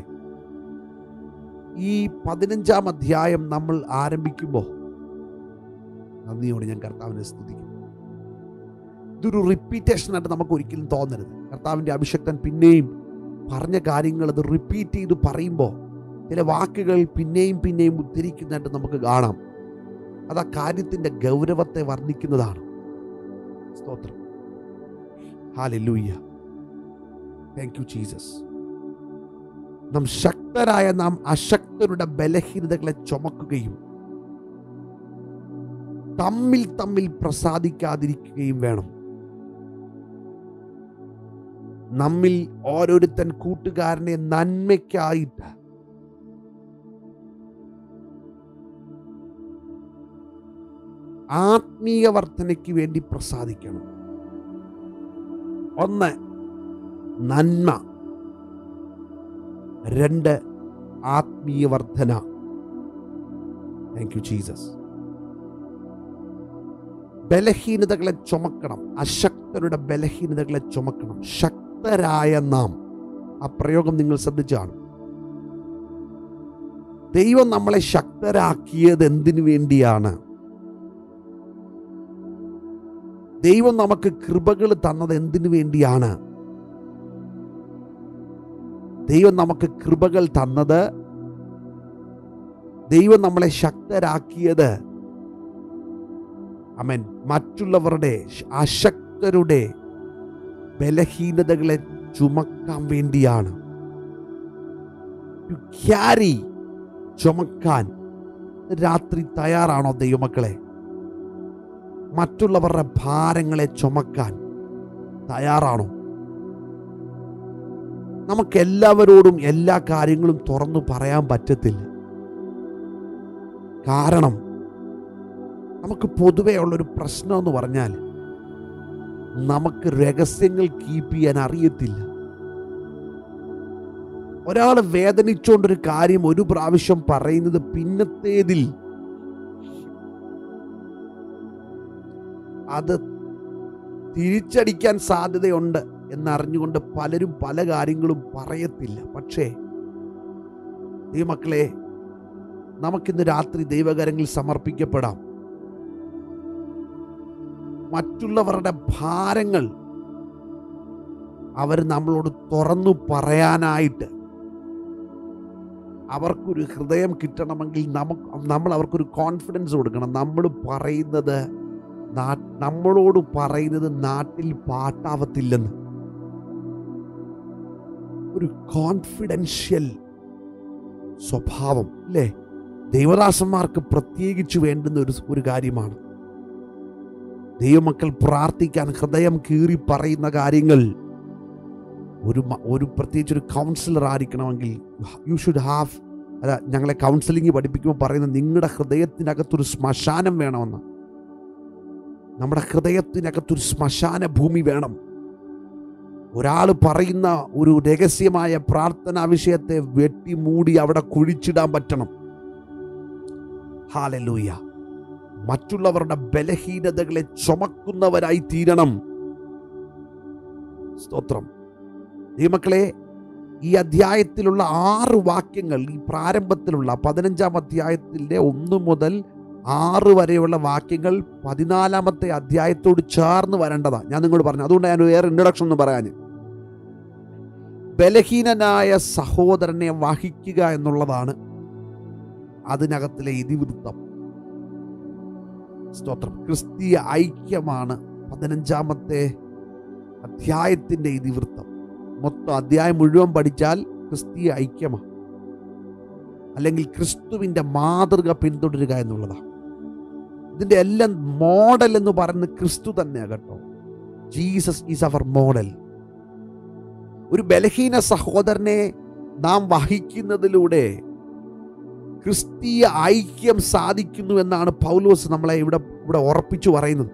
ഈ പതിനഞ്ചാം അധ്യായം നമ്മൾ ആരംഭിക്കുമ്പോൾ നന്ദിയോട് ഞാൻ കർത്താവിനെ സ്തുതിക്കും ഇതൊരു റിപ്പീറ്റേഷനായിട്ട് നമുക്ക് ഒരിക്കലും തോന്നരുത് കർത്താവിൻ്റെ അഭിഷക്തൻ പിന്നെയും പറഞ്ഞ കാര്യങ്ങൾ അത് റിപ്പീറ്റ് ചെയ്ത് പറയുമ്പോൾ ചില വാക്കുകൾ പിന്നെയും പിന്നെയും ഉദ്ധരിക്കുന്നതായിട്ട് നമുക്ക് കാണാം അത് ആ കാര്യത്തിൻ്റെ ഗൗരവത്തെ വർണ്ണിക്കുന്നതാണ് സ്തോത്രം ഹാലൂയ്യ താങ്ക് യു ജീസസ് നാം ശക്തരായ നാം അശക്തരുടെ ബലഹീനതകളെ ചുമക്കുകയും തമ്മിൽ തമ്മിൽ പ്രസാദിക്കാതിരിക്കുകയും വേണം നമ്മിൽ ഓരോരുത്തൻ കൂട്ടുകാരനെ നന്മയ്ക്കായിട്ട് ആത്മീയ വർധനയ്ക്ക് വേണ്ടി പ്രസാദിക്കണം ഒന്ന് നന്മ രണ്ട് ആത്മീയ വർധന താങ്ക് യു ജീസസ് ബലഹീനതകളെ ചുമക്കണം അശക്തരുടെ ബലഹീനതകളെ ചുമക്കണം ശക്തരായ നാം ആ പ്രയോഗം നിങ്ങൾ ശ്രദ്ധിച്ചാണ് ദൈവം നമ്മളെ ശക്തരാക്കിയത് എന്തിനു വേണ്ടിയാണ് ദൈവം നമുക്ക് കൃപകൾ തന്നത് എന്തിനു വേണ്ടിയാണ് ദൈവം നമുക്ക് കൃപകൾ തന്നത് ദൈവം നമ്മളെ ശക്തരാക്കിയത് അമൻ മറ്റുള്ളവരുടെ അശക്തരുടെ ബലഹീനതകളെ ചുമക്കാൻ വേണ്ടിയാണ് ടു ക്യാരി ചുമക്കാൻ രാത്രി തയ്യാറാണോ ദൈവമക്കളെ മറ്റുള്ളവരുടെ ഭാരങ്ങളെ ചുമക്കാൻ തയ്യാറാണോ നമുക്ക് എല്ലാവരോടും എല്ലാ കാര്യങ്ങളും തുറന്നു പറയാൻ പറ്റത്തില്ല കാരണം നമുക്ക് പൊതുവേ ഉള്ളൊരു പ്രശ്നം എന്ന് പറഞ്ഞാൽ നമുക്ക് രഹസ്യങ്ങൾ കീപ്പ് ചെയ്യാൻ അറിയത്തില്ല ഒരാൾ വേദനിച്ചുകൊണ്ടൊരു കാര്യം ഒരു പ്രാവശ്യം പറയുന്നത് പിന്നത്തേതിൽ അത് തിരിച്ചടിക്കാൻ സാധ്യതയുണ്ട് എന്നറിഞ്ഞുകൊണ്ട് പലരും പല കാര്യങ്ങളും പറയത്തില്ല പക്ഷേ ദൈവമക്കളെ നമുക്കിന്ന് രാത്രി ദൈവകരങ്ങളിൽ സമർപ്പിക്കപ്പെടാം മറ്റുള്ളവരുടെ ഭാരങ്ങൾ അവർ നമ്മളോട് തുറന്നു പറയാനായിട്ട് അവർക്കൊരു ഹൃദയം കിട്ടണമെങ്കിൽ നമുക്ക് നമ്മൾ അവർക്കൊരു കോൺഫിഡൻസ് കൊടുക്കണം നമ്മൾ പറയുന്നത് നാ- നമ്മളോട് പറയുന്നത് നാട്ടിൽ പാട്ടാവത്തില്ലെന്ന് ഒരു കോൺഫിഡൻഷ്യൽ സ്വഭാവം അല്ലേ ദൈവദാസന്മാർക്ക് പ്രത്യേകിച്ച് വേണ്ടുന്ന ഒരു ഒരു കാര്യമാണ് ദൈവമക്കൾ പ്രാർത്ഥിക്കാൻ ഹൃദയം കീറി പറയുന്ന കാര്യങ്ങൾ ഒരു മ- ഒരു പ്രത്യേകിച്ച് ഒരു കൗൺസിലർ ആയിരിക്കണമെങ്കിൽ യു ഷുഡ് ഹാവ് അല്ല ഞങ്ങളെ കൗൺസിലിംഗ് പഠിപ്പിക്കുമ്പോൾ പറയുന്നത് നിങ്ങളുടെ ഹൃദയത്തിനകത്തൊരു ശ്മശാനം വേണമെന്ന് നമ്മുടെ ഹൃദയത്തിനകത്തൊരു ശ്മശാന ഭൂമി വേണം ഒരാൾ പറയുന്ന ഒരു രഹസ്യമായ പ്രാർത്ഥനാ വിഷയത്തെ വെട്ടിമൂടി അവിടെ കുഴിച്ചിടാൻ പറ്റണം ഹാലലൂയ മറ്റുള്ളവരുടെ ബലഹീനതകളെ ചുമക്കുന്നവരായി തീരണം സ്തോത്രം ദൈവമക്കളെ ഈ അധ്യായത്തിലുള്ള ആറ് വാക്യങ്ങൾ ഈ പ്രാരംഭത്തിലുള്ള പതിനഞ്ചാം അധ്യായത്തിൻ്റെ ഒന്ന് മുതൽ ആറ് വരെയുള്ള വാക്യങ്ങൾ പതിനാലാമത്തെ അധ്യായത്തോട് ചേർന്ന് വരേണ്ടതാണ് ഞാൻ നിങ്ങളോട് പറഞ്ഞു അതുകൊണ്ട് ഞാൻ വേറെ ഇൻട്രൊഡക്ഷൻ ഒന്നും പറയാൻ ബലഹീനനായ സഹോദരനെ വഹിക്കുക എന്നുള്ളതാണ് അതിനകത്തിലെ ഇതിവൃത്തം സ്തോത്രം ക്രിസ്തീയ ഐക്യമാണ് പതിനഞ്ചാമത്തെ അധ്യായത്തിൻ്റെ ഇതിവൃത്തം മൊത്തം അധ്യായം മുഴുവൻ പഠിച്ചാൽ ക്രിസ്തീയ ഐക്യമാണ് അല്ലെങ്കിൽ ക്രിസ്തുവിൻ്റെ മാതൃക പിന്തുടരുക എന്നുള്ളതാണ് ഇതിൻ്റെ എല്ലാം മോഡൽ എന്ന് പറയുന്നത് ക്രിസ്തു തന്നെയാണ് കേട്ടോ ജീസസ് ഈസ് അവർ മോഡൽ ഒരു ബലഹീന സഹോദരനെ നാം വഹിക്കുന്നതിലൂടെ ക്രിസ്തീയ ഐക്യം സാധിക്കുന്നു എന്നാണ് പൗലോസ് നമ്മളെ ഇവിടെ ഇവിടെ ഉറപ്പിച്ചു പറയുന്നത്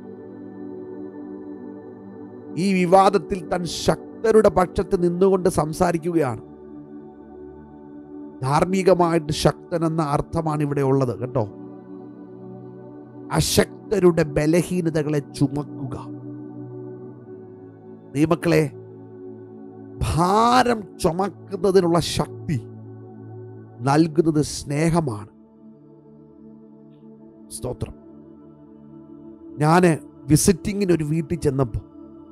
ഈ വിവാദത്തിൽ താൻ ശക്തരുടെ പക്ഷത്ത് നിന്നുകൊണ്ട് സംസാരിക്കുകയാണ് ധാർമ്മികമായിട്ട് ശക്തൻ എന്ന അർത്ഥമാണ് ഇവിടെ ഉള്ളത് കേട്ടോ അശക്തരുടെ ബലഹീനതകളെ ചുമക്കുക ദൈവമക്കളെ ഭാരം ചുമക്കുന്നതിനുള്ള ശക്തി നൽകുന്നത് സ്നേഹമാണ് സ്തോത്രം ഞാൻ വിസിറ്റിങ്ങിന് ഒരു വീട്ടിൽ ചെന്നപ്പോൾ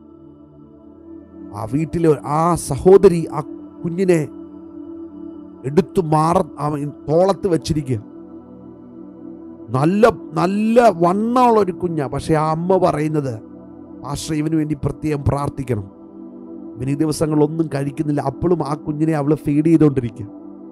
ആ വീട്ടിലെ ആ സഹോദരി ആ കുഞ്ഞിനെ എടുത്തു മാറ അവൻ തോളത്ത് വെച്ചിരിക്കുക നല്ല നല്ല വണ്ണമുള്ള ഒരു കുഞ്ഞാ പക്ഷെ ആ അമ്മ പറയുന്നത് ആശ്ര ഇവന് വേണ്ടി പ്രത്യേകം പ്രാർത്ഥിക്കണം ഇവന് ഈ ദിവസങ്ങളൊന്നും കഴിക്കുന്നില്ല അപ്പോഴും ആ കുഞ്ഞിനെ അവള് ഫീഡ് ചെയ്തുകൊണ്ടിരിക്കുക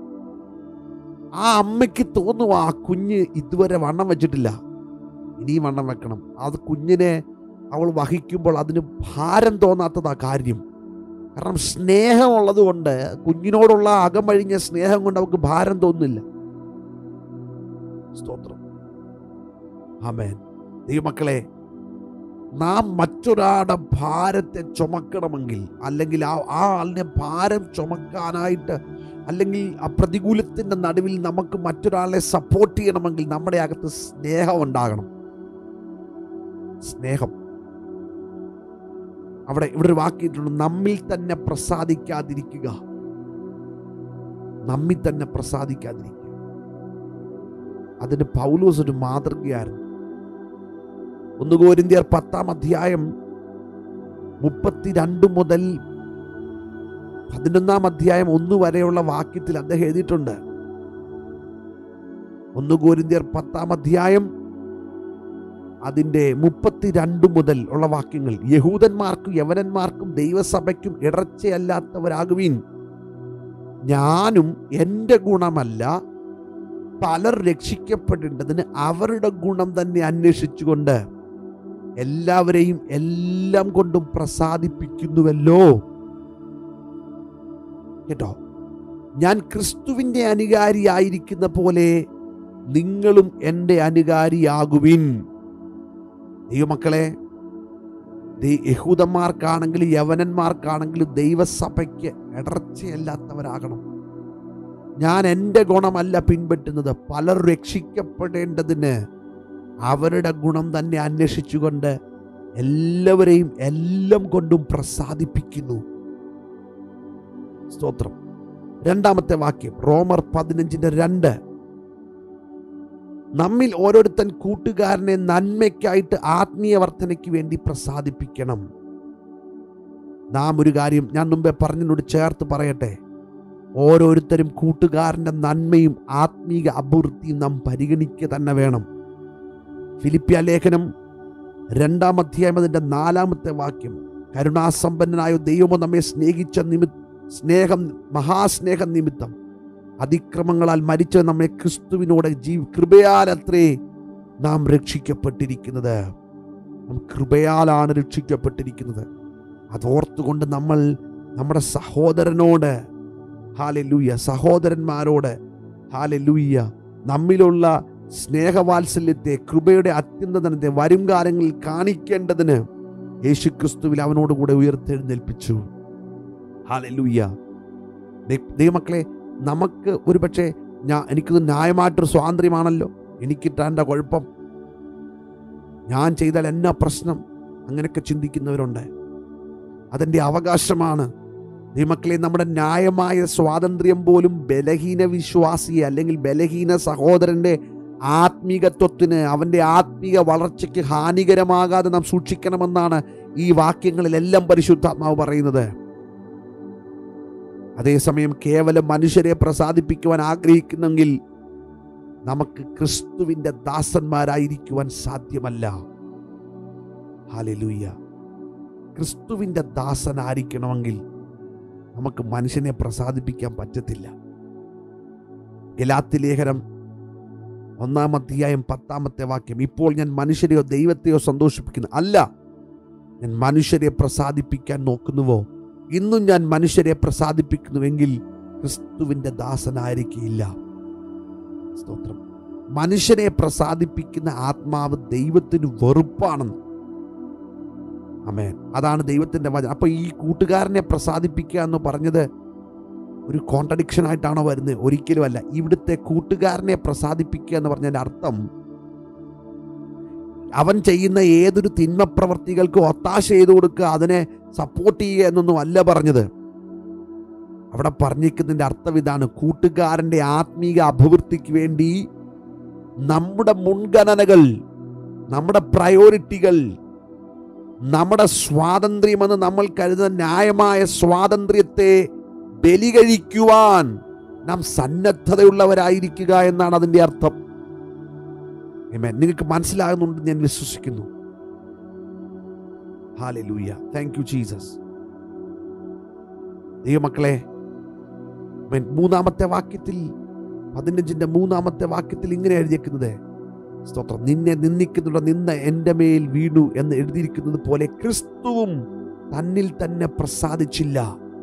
ആ അമ്മയ്ക്ക് തോന്നും ആ കുഞ്ഞ് ഇതുവരെ വണ്ണം വെച്ചിട്ടില്ല ഇനിയും വണ്ണം വെക്കണം അത് കുഞ്ഞിനെ അവൾ വഹിക്കുമ്പോൾ അതിന് ഭാരം തോന്നാത്തതാ കാര്യം കാരണം സ്നേഹമുള്ളത് കൊണ്ട് കുഞ്ഞിനോടുള്ള അകമഴിഞ്ഞ സ്നേഹം കൊണ്ട് അവർക്ക് ഭാരം തോന്നുന്നില്ല സ്തോത്രം ആമേൻ ദൈവമക്കളെ നാം മറ്റൊരാളുടെ ഭാരത്തെ ചുമക്കണമെങ്കിൽ അല്ലെങ്കിൽ ആ ആ ആളിനെ ഭാരം ചുമക്കാനായിട്ട് അല്ലെങ്കിൽ ആ പ്രതികൂലത്തിൻ്റെ നടുവിൽ നമുക്ക് മറ്റൊരാളെ സപ്പോർട്ട് ചെയ്യണമെങ്കിൽ നമ്മുടെ അകത്ത് സ്നേഹം ഉണ്ടാകണം സ്നേഹം അവിടെ ഇവിടെ ഒരു വാക്കിയിട്ടുണ്ട് നമ്മിൽ തന്നെ പ്രസാദിക്കാതിരിക്കുക നമ്മിൽ തന്നെ പ്രസാദിക്കാതിരിക്കുക അതിന് പൗലോസ് ഒരു മാതൃകയായിരുന്നു ഒന്ന് കോരിന്ത്യർ പത്താം അധ്യായം മുപ്പത്തിരണ്ട് മുതൽ പതിനൊന്നാം അധ്യായം ഒന്ന് വരെയുള്ള വാക്യത്തിൽ അദ്ദേഹം എഴുതിയിട്ടുണ്ട് ഒന്ന് കോരിന്ത്യർ പത്താം അധ്യായം അതിൻ്റെ മുപ്പത്തിരണ്ട് മുതൽ ഉള്ള വാക്യങ്ങൾ യഹൂദന്മാർക്കും യവനന്മാർക്കും ദൈവസഭയ്ക്കും ഇടർച്ചയല്ലാത്തവരാകുവീൻ ഞാനും എൻ്റെ ഗുണമല്ല പലർ രക്ഷിക്കപ്പെടേണ്ടതിന് അവരുടെ ഗുണം തന്നെ അന്വേഷിച്ചുകൊണ്ട് എല്ലാവരെയും എല്ലാം കൊണ്ടും പ്രസാദിപ്പിക്കുന്നുവല്ലോ കേട്ടോ ഞാൻ ക്രിസ്തുവിൻ്റെ അനുകാരിയായിരിക്കുന്ന പോലെ നിങ്ങളും എൻ്റെ അനുകാരിയാകുവിൻ ദൈവമക്കളെ ദൈ- യഹൂദന്മാർക്കാണെങ്കിലും യവനന്മാർക്കാണെങ്കിലും ദൈവസഭയ്ക്ക് ഇടർച്ചയല്ലാത്തവരാകണം ഞാൻ എൻ്റെ ഗുണമല്ല പിൻപറ്റുന്നത് പലർ രക്ഷിക്കപ്പെടേണ്ടതിന് അവരുടെ ഗുണം തന്നെ അന്വേഷിച്ചുകൊണ്ട് എല്ലാവരെയും എല്ലാം കൊണ്ടും പ്രസാദിപ്പിക്കുന്നു സ്തോത്രം രണ്ടാമത്തെ വാക്യം റോമർ പതിനഞ്ചിന്റെ രണ്ട് നമ്മിൽ ഓരോരുത്തൻ കൂട്ടുകാരനെ നന്മയ്ക്കായിട്ട് ആത്മീയ വർധനയ്ക്ക് വേണ്ടി പ്രസാദിപ്പിക്കണം നാം ഒരു കാര്യം ഞാൻ മുമ്പേ പറഞ്ഞതിനോട് ചേർത്ത് പറയട്ടെ ഓരോരുത്തരും കൂട്ടുകാരൻ്റെ നന്മയും ആത്മീക അഭിവൃദ്ധിയും നാം പരിഗണിക്കുക തന്നെ വേണം ഫിലിപ്പിയ ലേഖനം രണ്ടാം അധ്യായം അതിൻ്റെ നാലാമത്തെ വാക്യം കരുണാസമ്പന്നനായ ദൈവമോ നമ്മെ സ്നേഹിച്ച നിമി സ്നേഹം മഹാസ്നേഹ നിമിത്തം അതിക്രമങ്ങളാൽ മരിച്ച നമ്മെ ക്രിസ്തുവിനോട് ജീവ് കൃപയാലത്രേ നാം രക്ഷിക്കപ്പെട്ടിരിക്കുന്നത് നാം കൃപയാലാണ് രക്ഷിക്കപ്പെട്ടിരിക്കുന്നത് അതോർത്തുകൊണ്ട് നമ്മൾ നമ്മുടെ സഹോദരനോട് ഹാലലൂയ സഹോദരന്മാരോട് ഹാലലൂയ നമ്മിലുള്ള സ്നേഹവാത്സല്യത്തെ കൃപയുടെ അത്യന്തനത്തെ വരും കാലങ്ങളിൽ കാണിക്കേണ്ടതിന് യേശുക്രിസ്തുവിൽ അവനോട് കൂടെ ഉയർത്തെഴുന്നേൽപ്പിച്ചു ഹാലലൂയ ദൈ- ദൈവമക്കളെ നമുക്ക് ഒരു പക്ഷേ ഞാൻ എനിക്കത് ന്യായമായിട്ടൊരു സ്വാതന്ത്ര്യമാണല്ലോ എനിക്കിട്ടാൻ്റെ കുഴപ്പം ഞാൻ ചെയ്താൽ എന്നാ പ്രശ്നം അങ്ങനെയൊക്കെ ചിന്തിക്കുന്നവരുണ്ട് അതെൻ്റെ അവകാശമാണ് ദൈവമക്കളെ നമ്മുടെ ന്യായമായ സ്വാതന്ത്ര്യം പോലും ബലഹീന വിശ്വാസിയെ അല്ലെങ്കിൽ ബലഹീന സഹോദരൻ്റെ ആത്മീകത്വത്തിന് അവൻ്റെ ആത്മീക വളർച്ചയ്ക്ക് ഹാനികരമാകാതെ നാം സൂക്ഷിക്കണമെന്നാണ് ഈ വാക്യങ്ങളിലെല്ലാം പരിശുദ്ധാത്മാവ് പറയുന്നത് അതേസമയം കേവലം മനുഷ്യരെ പ്രസാദിപ്പിക്കുവാൻ ആഗ്രഹിക്കുന്നെങ്കിൽ നമുക്ക് ക്രിസ്തുവിൻ്റെ ദാസന്മാരായിരിക്കുവാൻ സാധ്യമല്ല ഹാലലൂയ ക്രിസ്തുവിൻ്റെ ദാസനായിരിക്കണമെങ്കിൽ നമുക്ക് മനുഷ്യനെ പ്രസാദിപ്പിക്കാൻ പറ്റത്തില്ല ഗലാത്തി ലേഖനം ഒന്നാം അധ്യായം പത്താമത്തെ വാക്യം ഇപ്പോൾ ഞാൻ മനുഷ്യരെയോ ദൈവത്തെയോ സന്തോഷിപ്പിക്കുന്നു അല്ല ഞാൻ മനുഷ്യരെ പ്രസാദിപ്പിക്കാൻ നോക്കുന്നുവോ ഇന്നും ഞാൻ മനുഷ്യരെ പ്രസാദിപ്പിക്കുന്നുവെങ്കിൽ ക്രിസ്തുവിൻ്റെ ദാസനായിരിക്കില്ല സ്തോത്രം മനുഷ്യനെ പ്രസാദിപ്പിക്കുന്ന ആത്മാവ് ദൈവത്തിന് വെറുപ്പാണെന്ന് അമേൻ അതാണ് ദൈവത്തിൻ്റെ വചനം അപ്പോൾ ഈ കൂട്ടുകാരനെ പ്രസാദിപ്പിക്കുക എന്ന് പറഞ്ഞത് ഒരു കോൺട്രഡിക്ഷൻ ആയിട്ടാണോ വരുന്നത് ഒരിക്കലുമല്ല ഇവിടുത്തെ കൂട്ടുകാരനെ പ്രസാദിപ്പിക്കുക എന്ന് പറഞ്ഞതിൻ്റെ അർത്ഥം അവൻ ചെയ്യുന്ന ഏതൊരു തിന്മ പ്രവർത്തികൾക്കും ഒത്താശ ചെയ്തു കൊടുക്കുക അതിനെ സപ്പോർട്ട് ചെയ്യുക എന്നൊന്നും അല്ല പറഞ്ഞത് അവിടെ പറഞ്ഞിരിക്കുന്നതിൻ്റെ അർത്ഥം ഇതാണ് കൂട്ടുകാരൻ്റെ ആത്മീക അഭിവൃദ്ധിക്ക് വേണ്ടി നമ്മുടെ മുൻഗണനകൾ നമ്മുടെ പ്രയോറിറ്റികൾ നമ്മുടെ സ്വാതന്ത്ര്യമെന്ന് നമ്മൾ കരുതുന്ന ന്യായമായ സ്വാതന്ത്ര്യത്തെ ബലി കഴിക്കുവാൻ നാം സന്നദ്ധതയുള്ളവരായിരിക്കുക എന്നാണ് അതിൻ്റെ അർത്ഥം Amen. നിങ്ങൾക്ക് മനസ്സിലാകുന്നുണ്ട് ഞാൻ വിശ്വസിക്കുന്നു ഹാലൂയ താങ്ക് യു ജീസസ് ദൈവമക്കളെ Amen. മൂന്നാമത്തെ വാക്യത്തിൽ പതിനഞ്ചിന്റെ മൂന്നാമത്തെ വാക്യത്തിൽ ഇങ്ങനെ എഴുതിയിരിക്കുന്നത് സ്തോത്രം നിന്നെ നിന്ദിക്കുന്നുള്ള നിന്ന എൻ്റെ മേൽ വീണു എന്ന് എഴുതിയിരിക്കുന്നത് പോലെ ക്രിസ്തുവും തന്നിൽ തന്നെ പ്രസാദിച്ചില്ല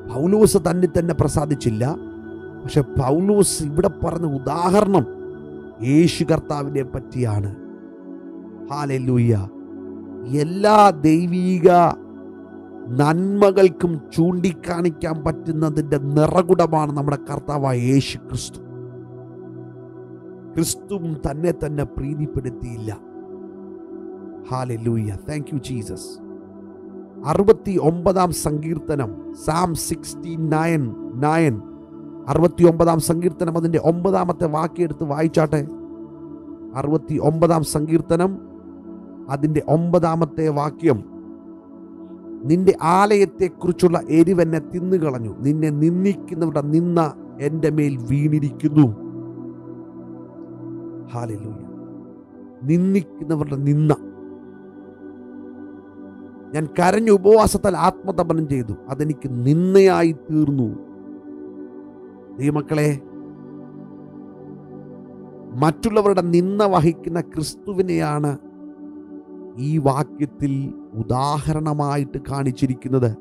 പൗലോസ് തന്നെ തന്നെ പ്രസാദിച്ചില്ല പക്ഷെ പൗലോസ് ഇവിടെ പറഞ്ഞ ഉദാഹരണം യേശു കർത്താവിനെ പറ്റിയാണ് ഹാലൂയ്യ എല്ലാ ദൈവീക നന്മകൾക്കും ചൂണ്ടിക്കാണിക്കാൻ പറ്റുന്നതിൻ്റെ നിറകുടമാണ് നമ്മുടെ കർത്താവായ യേശു ക്രിസ്തു ക്രിസ്തുവും തന്നെ തന്നെ പ്രീതിപ്പെടുത്തിയില്ല ഹാലൂയ്യ താങ്ക് യു ജീസസ് അറുപത്തി ഒമ്പതാം സങ്കീർത്തനം സാം സിക്സ്റ്റി നയൻ നയൻ അറുപത്തി ഒമ്പതാം സങ്കീർത്തനം അതിൻ്റെ ഒമ്പതാമത്തെ വാക്യം എടുത്ത് വായിച്ചാട്ടെ അറുപത്തി ഒമ്പതാം സങ്കീർത്തനം അതിൻ്റെ ഒമ്പതാമത്തെ വാക്യം നിന്റെ ആലയത്തെക്കുറിച്ചുള്ള എരിവെന്നെ തിന്നുകളഞ്ഞു നിന്നെ നിന്ദിക്കുന്നവരുടെ നിന്ന എൻ്റെ മേൽ വീണിരിക്കുന്നു ഹാലൂയ നിന്ദിക്കുന്നവരുടെ നിന്ന ഞാൻ കരഞ്ഞു ഉപവാസത്താൽ ആത്മതപനം ചെയ്തു അതെനിക്ക് നിന്നയായി തീർന്നു ദൈവമക്കളെ മറ്റുള്ളവരുടെ നിന്ന വഹിക്കുന്ന ക്രിസ്തുവിനെയാണ് ഈ വാക്യത്തിൽ ഉദാഹരണമായിട്ട് കാണിച്ചിരിക്കുന്നത്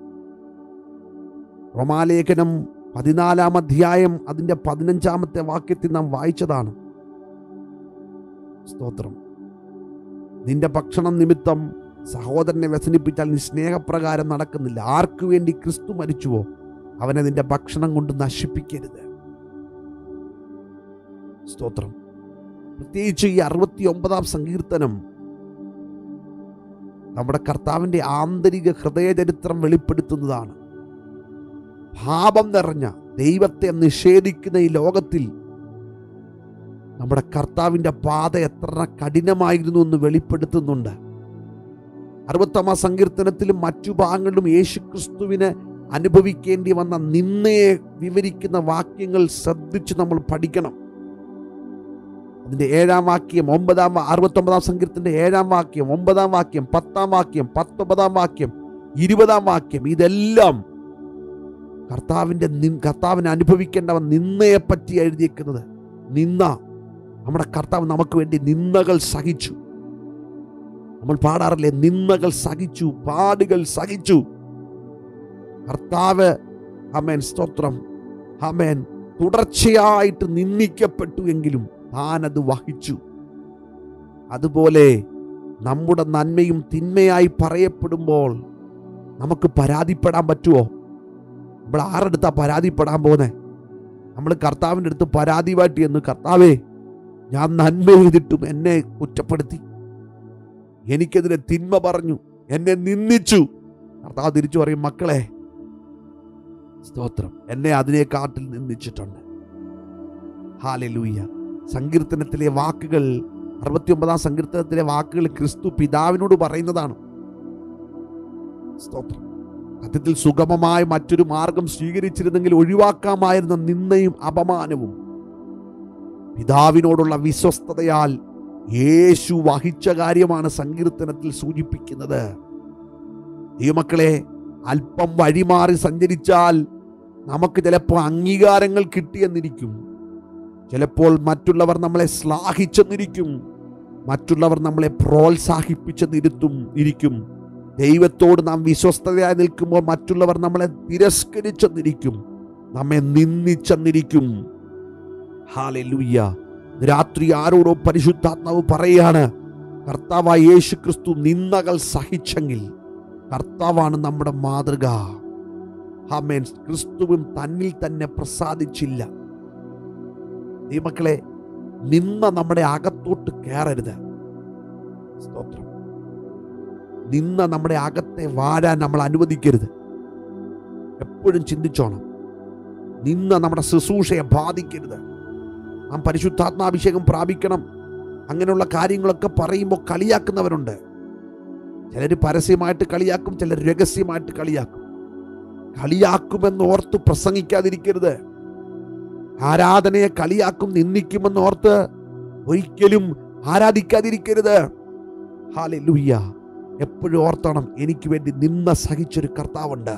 റോമാലേഖനം പതിനാലാം അധ്യായം അതിൻ്റെ പതിനഞ്ചാമത്തെ വാക്യത്തിൽ നാം വായിച്ചതാണ് സ്തോത്രം നിന്റെ ഭക്ഷണം നിമിത്തം സഹോദരനെ വ്യസനിപ്പിച്ചാൽ നീ സ്നേഹപ്രകാരം നടക്കുന്നില്ല ആർക്കു വേണ്ടി ക്രിസ്തു മരിച്ചുവോ അവനെ നിന്റെ ഭക്ഷണം കൊണ്ട് നശിപ്പിക്കരുത് സ്തോത്രം പ്രത്യേകിച്ച് ഈ അറുപത്തി ഒമ്പതാം സങ്കീർത്തനം നമ്മുടെ കർത്താവിൻ്റെ ആന്തരിക ഹൃദയചരിത്രം വെളിപ്പെടുത്തുന്നതാണ് പാപം നിറഞ്ഞ ദൈവത്തെ നിഷേധിക്കുന്ന ഈ ലോകത്തിൽ നമ്മുടെ കർത്താവിൻ്റെ പാത എത്ര കഠിനമായിരുന്നു എന്ന് വെളിപ്പെടുത്തുന്നുണ്ട് അറുപത്തൊമ്പതാം സങ്കീർത്തനത്തിലും മറ്റു ഭാഗങ്ങളിലും യേശു ക്രിസ്തുവിന് അനുഭവിക്കേണ്ടി വന്ന നിന്നയെ വിവരിക്കുന്ന വാക്യങ്ങൾ ശ്രദ്ധിച്ച് നമ്മൾ പഠിക്കണം അതിൻ്റെ ഏഴാം വാക്യം ഒമ്പതാം അറുപത്തൊമ്പതാം സങ്കീർത്തൻ്റെ ഏഴാം വാക്യം ഒമ്പതാം വാക്യം പത്താം വാക്യം പത്തൊമ്പതാം വാക്യം ഇരുപതാം വാക്യം ഇതെല്ലാം കർത്താവിൻ്റെ കർത്താവിന് അനുഭവിക്കേണ്ടവൻ നിന്നയെ പറ്റി എഴുതിയേക്കുന്നത് നിന്ന നമ്മുടെ കർത്താവ് നമുക്ക് വേണ്ടി നിന്നകൾ സഹിച്ചു നമ്മൾ പാടാറില്ലേ നിന്നകൾ സഹിച്ചു പാടുകൾ സഹിച്ചു കർത്താവ് അമേൻ സ്തോത്രം അമേൻ തുടർച്ചയായിട്ട് നിന്ദിക്കപ്പെട്ടു എങ്കിലും താൻ അത് വഹിച്ചു അതുപോലെ നമ്മുടെ നന്മയും തിന്മയായി പറയപ്പെടുമ്പോൾ നമുക്ക് പരാതിപ്പെടാൻ പറ്റുമോ നമ്മൾ ആരെടുത്താ പരാതിപ്പെടാൻ പോന്നെ നമ്മൾ കർത്താവിൻ്റെ അടുത്ത് പരാതിയുമായിട്ട് എന്ന് കർത്താവേ ഞാൻ നന്മ ചെയ്തിട്ടും എന്നെ കുറ്റപ്പെടുത്തി എനിക്കെതിരെ തിന്മ പറഞ്ഞു എന്നെ നിന്ദിച്ചു കർത്താവ് തിരിച്ചു പറയും മക്കളെ സ്തോത്രം എന്നെ അതിനെക്കാട്ടിൽ നിന്ദിച്ചിട്ടുണ്ട് ഹാലലൂയ്യ സങ്കീർത്തനത്തിലെ വാക്കുകൾ അറുപത്തിയൊമ്പതാം സങ്കീർത്തനത്തിലെ വാക്കുകൾ ക്രിസ്തു പിതാവിനോട് പറയുന്നതാണ് സ്തോത്രം സത്യത്തിൽ സുഗമമായ മറ്റൊരു മാർഗം സ്വീകരിച്ചിരുന്നെങ്കിൽ ഒഴിവാക്കാമായിരുന്ന നിന്നയും അപമാനവും പിതാവിനോടുള്ള വിശ്വസ്തതയാൽ യേശു വഹിച്ച കാര്യമാണ് സങ്കീർത്തനത്തിൽ സൂചിപ്പിക്കുന്നത് ദൈവമക്കളെ അല്പം വഴിമാറി സഞ്ചരിച്ചാൽ നമുക്ക് ചിലപ്പോൾ അംഗീകാരങ്ങൾ കിട്ടിയെന്നിരിക്കും ചിലപ്പോൾ മറ്റുള്ളവർ നമ്മളെ ശ്ലാഘിച്ചെന്നിരിക്കും മറ്റുള്ളവർ നമ്മളെ പ്രോത്സാഹിപ്പിച്ചെന്നിരുത്തും ഇരിക്കും ദൈവത്തോട് നാം വിശ്വസ്തതയായി നിൽക്കുമ്പോൾ മറ്റുള്ളവർ നമ്മളെ തിരസ്കരിച്ചെന്നിരിക്കും നമ്മെ നിന്ദിച്ചെന്നിരിക്കും ഹാലൂയ്യ രാത്രി ആരോടോ പരിശുദ്ധാത്മാവ് പറയാണ് കർത്താവായ യേശു ക്രിസ്തു നിന്ദകൾ സഹിച്ചെങ്കിൽ കർത്താവാണ് നമ്മുടെ മാതൃക ഹമേൻ ക്രിസ്തുവും തന്നിൽ തന്നെ പ്രസാദിച്ചില്ല ഈ മക്കളെ നിന്ന നമ്മുടെ അകത്തോട്ട് കയറരുത് സ്തോത്രം നിന്ന നമ്മുടെ അകത്തെ വാഴാൻ നമ്മൾ അനുവദിക്കരുത് എപ്പോഴും ചിന്തിച്ചോണം നിന്ന നമ്മുടെ ശുശ്രൂഷയെ ബാധിക്കരുത് നാം പരിശുദ്ധാത്മാഭിഷേകം പ്രാപിക്കണം അങ്ങനെയുള്ള കാര്യങ്ങളൊക്കെ പറയുമ്പോൾ കളിയാക്കുന്നവരുണ്ട് ചിലർ പരസ്യമായിട്ട് കളിയാക്കും ചിലർ രഹസ്യമായിട്ട് കളിയാക്കും കളിയാക്കുമെന്ന് ഓർത്ത് പ്രസംഗിക്കാതിരിക്കരുത് ആരാധനയെ കളിയാക്കും നിന്ദിക്കുമെന്ന് ഓർത്ത് ഒരിക്കലും ആരാധിക്കാതിരിക്കരുത് ഹാലെ ലുയ്യ എപ്പോഴും ഓർത്തണം എനിക്ക് വേണ്ടി നിന്ന സഹിച്ചൊരു കർത്താവുണ്ട്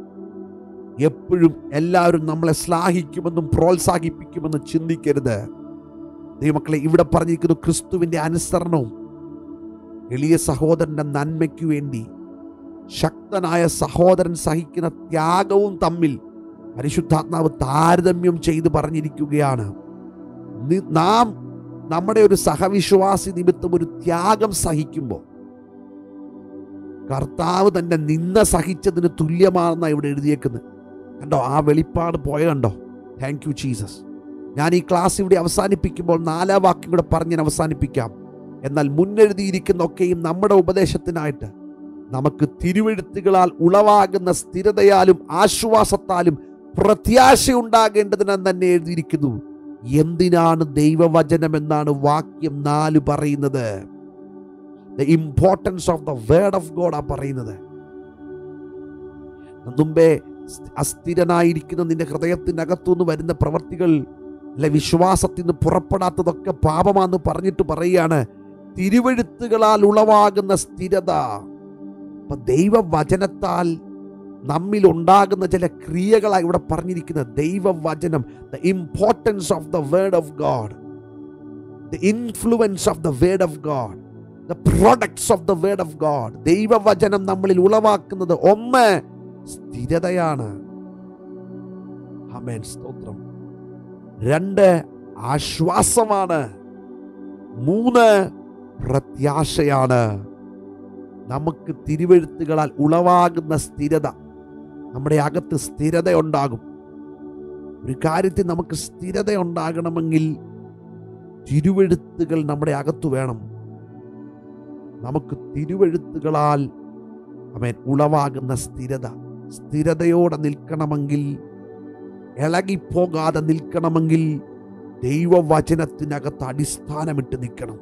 എപ്പോഴും എല്ലാവരും നമ്മളെ ശ്ലാഘിക്കുമെന്നും പ്രോത്സാഹിപ്പിക്കുമെന്നും ചിന്തിക്കരുത് ദൈവമക്കളെ ഇവിടെ പറഞ്ഞിരിക്കുന്നു ക്രിസ്തുവിൻ്റെ അനുസരണവും എളിയ സഹോദരൻ്റെ നന്മയ്ക്കു വേണ്ടി ശക്തനായ സഹോദരൻ സഹിക്കുന്ന ത്യാഗവും തമ്മിൽ പരിശുദ്ധാത്മാവ് താരതമ്യം ചെയ്ത് പറഞ്ഞിരിക്കുകയാണ് നി- നാം നമ്മുടെ ഒരു സഹവിശ്വാസി നിമിത്തം ഒരു ത്യാഗം സഹിക്കുമ്പോൾ കർത്താവ് തന്റെ നിന്ന സഹിച്ചതിന് തുല്യമാണെന്നാണ് ഇവിടെ എഴുതിയേക്കുന്നത് കണ്ടോ ആ വെളിപ്പാട് പോയ കണ്ടോ താങ്ക് യു ജീസസ് ഞാൻ ഈ ക്ലാസ് ഇവിടെ അവസാനിപ്പിക്കുമ്പോൾ നാലാം വാക്യം കൂടെ പറഞ്ഞ് ഞാൻ അവസാനിപ്പിക്കാം എന്നാൽ മുന്നെഴുതിയിരിക്കുന്ന ഒക്കെയും നമ്മുടെ ഉപദേശത്തിനായിട്ട് നമുക്ക് തിരുവെഴുത്തുകളാൽ ഉളവാകുന്ന സ്ഥിരതയാലും ആശ്വാസത്താലും പ്രത്യാശയുണ്ടാകേണ്ടതിനെന്ന് തന്നെ എഴുതിയിരിക്കുന്നു എന്തിനാണ് ദൈവവചനം എന്നാണ് വാക്യം നാല് പറയുന്നത് the importance of the word of God ആ പറയുന്നത് മുമ്പേ അസ്ഥിരനായിരിക്കുന്ന നിന്റെ ഹൃദയത്തിനകത്തുനിന്ന് വരുന്ന പ്രവർത്തികൾ അല്ലെ വിശ്വാസത്തിൽ നിന്ന് പുറപ്പെടാത്തതൊക്കെ പാപമാണെന്ന് പറഞ്ഞിട്ട് പറയുകയാണ് തിരുവെഴുത്തുകളാൽ ഉളവാകുന്ന സ്ഥിരത അപ്പൊ ദൈവവചനത്താൽ നമ്മിൽ ഉണ്ടാകുന്ന ചില ക്രിയകളാണ് ഇവിടെ പറഞ്ഞിരിക്കുന്നത് ദൈവവചനം the importance of the word of God the influence of the word of God the products of the word of God ദൈവവചനം നമ്മളിൽ ഉളവാക്കുന്നത് ഒന്ന് സ്ഥിരതയാണ് ആമേൻ സ്തോത്രം രണ്ട് ആശ്വാസമാണ് മൂന്ന് പ്രത്യാശയാണ് നമുക്ക് തിരുവെഴുത്തുകളാൽ ഉളവാകുന്ന സ്ഥിരത നമ്മുടെ അകത്ത് സ്ഥിരത ഉണ്ടാകും ഒരു കാര്യത്തിൽ നമുക്ക് സ്ഥിരത ഉണ്ടാകണമെങ്കിൽ തിരുവെഴുത്തുകൾ നമ്മുടെ അകത്ത് വേണം നമുക്ക് തിരുവെഴുത്തുകളാൽ അവൻ ഉളവാകുന്ന സ്ഥിരത സ്ഥിരതയോടെ നിൽക്കണമെങ്കിൽ ഇളകിപ്പോകാതെ നിൽക്കണമെങ്കിൽ ദൈവവചനത്തിനകത്ത് അടിസ്ഥാനമിട്ട് നിൽക്കണം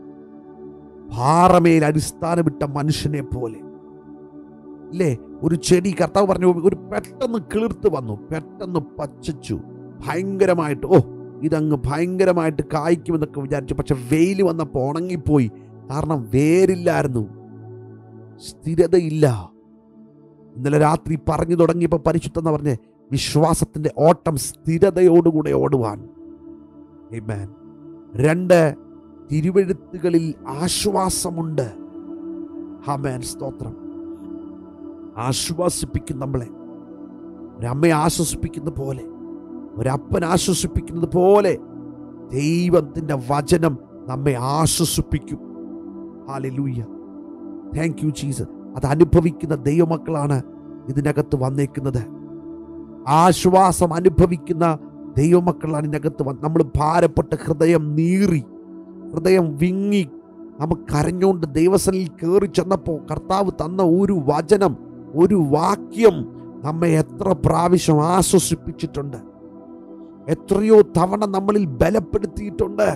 പാറമേൽ അടിസ്ഥാനമിട്ട മനുഷ്യനെ പോലെ ഇല്ലേ ഒരു ചെടി കർത്താവ് പറഞ്ഞു ഒരു പെട്ടെന്ന് കിളിർത്ത് വന്നു പെട്ടെന്ന് പച്ചച്ചു ഭയങ്കരമായിട്ട് ഓ ഇതങ്ങ് ഭയങ്കരമായിട്ട് കായ്ക്കുമെന്നൊക്കെ വിചാരിച്ചു പക്ഷെ വെയിൽ വന്നപ്പോൾ ഉണങ്ങിപ്പോയി കാരണം വേരില്ലായിരുന്നു സ്ഥിരതയില്ല ഇന്നലെ രാത്രി പറഞ്ഞു തുടങ്ങിയപ്പോൾ പരിശുദ്ധെന്ന് പറഞ്ഞ് വിശ്വാസത്തിന്റെ ഓട്ടം സ്ഥിരതയോടുകൂടെ ഓടുവാൻ Amen. രണ്ട് തിരുവെഴുത്തുകളിൽ ആശ്വാസമുണ്ട് ഹമേൻ സ്തോത്രം ആശ്വാസിപ്പിക്കും നമ്മളെ ഒരമ്മയെ ആശ്വസിപ്പിക്കുന്ന പോലെ ഒരപ്പൻ ആശ്വസിപ്പിക്കുന്നത് പോലെ ദൈവത്തിൻ്റെ വചനം നമ്മെ ആശ്വസിപ്പിക്കും ഹാലലൂയ താങ്ക് യു ജീസസ് അത് അനുഭവിക്കുന്ന ദൈവമക്കളാണ് ഇതിനകത്ത് വന്നേക്കുന്നത് ആശ്വാസം അനുഭവിക്കുന്ന ദൈവമക്കളാണ് ഇതിനകത്ത് വന്ന് നമ്മൾ ഭാരപ്പെട്ട് ഹൃദയം നീറി ഹൃദയം വിങ്ങി നമുക്ക് കരഞ്ഞുകൊണ്ട് ദൈവസനിൽ കയറി ചെന്നപ്പോൾ കർത്താവ് തന്ന ഒരു വചനം ഒരു വാക്യം നമ്മെ എത്ര പ്രാവശ്യം ആശ്വസിപ്പിച്ചിട്ടുണ്ട് എത്രയോ തവണ നമ്മളിൽ ബലപ്പെടുത്തിയിട്ടുണ്ട്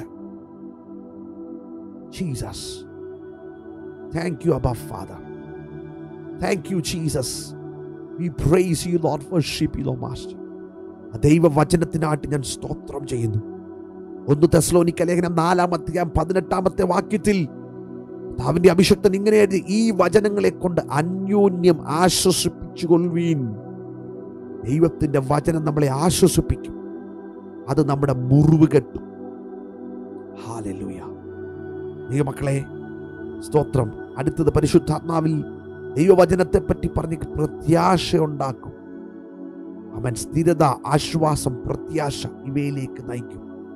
Jesus thank you abba father thank you Jesus we praise you Lord worship you Lord master ദൈവവചനത്തിനായിട്ട് ഞാൻ സ്തോത്രം ചെയ്യുന്നു ഒന്ന് തെസ്ലോനിക്ക ലേഖനം നാലാം അധ്യായം പതിനെട്ടാമത്തെ വാക്യത്തിൽ അവന്റെ അഭിഷക്തൻ ഇങ്ങനെ എഴുതി ഈ വചനങ്ങളെ കൊണ്ട് അന്യോന്യം ആശ്വസിപ്പിച്ചു കൊള്ളുവീൻ ദൈവത്തിന്റെ വചനം നമ്മളെ ആശ്വസിപ്പിക്കും അത് നമ്മുടെ മുറിവ് കെട്ടും ഹാലലൂയ ദൈവമക്കളെ സ്തോത്രം അടുത്തത് പരിശുദ്ധാത്മാവിൽ ദൈവവചനത്തെ പറ്റി പറഞ്ഞ് പ്രത്യാശ ഉണ്ടാക്കും അവൻ സ്ഥിരത ആശ്വാസം പ്രത്യാശ ഇവയിലേക്ക് നയിക്കും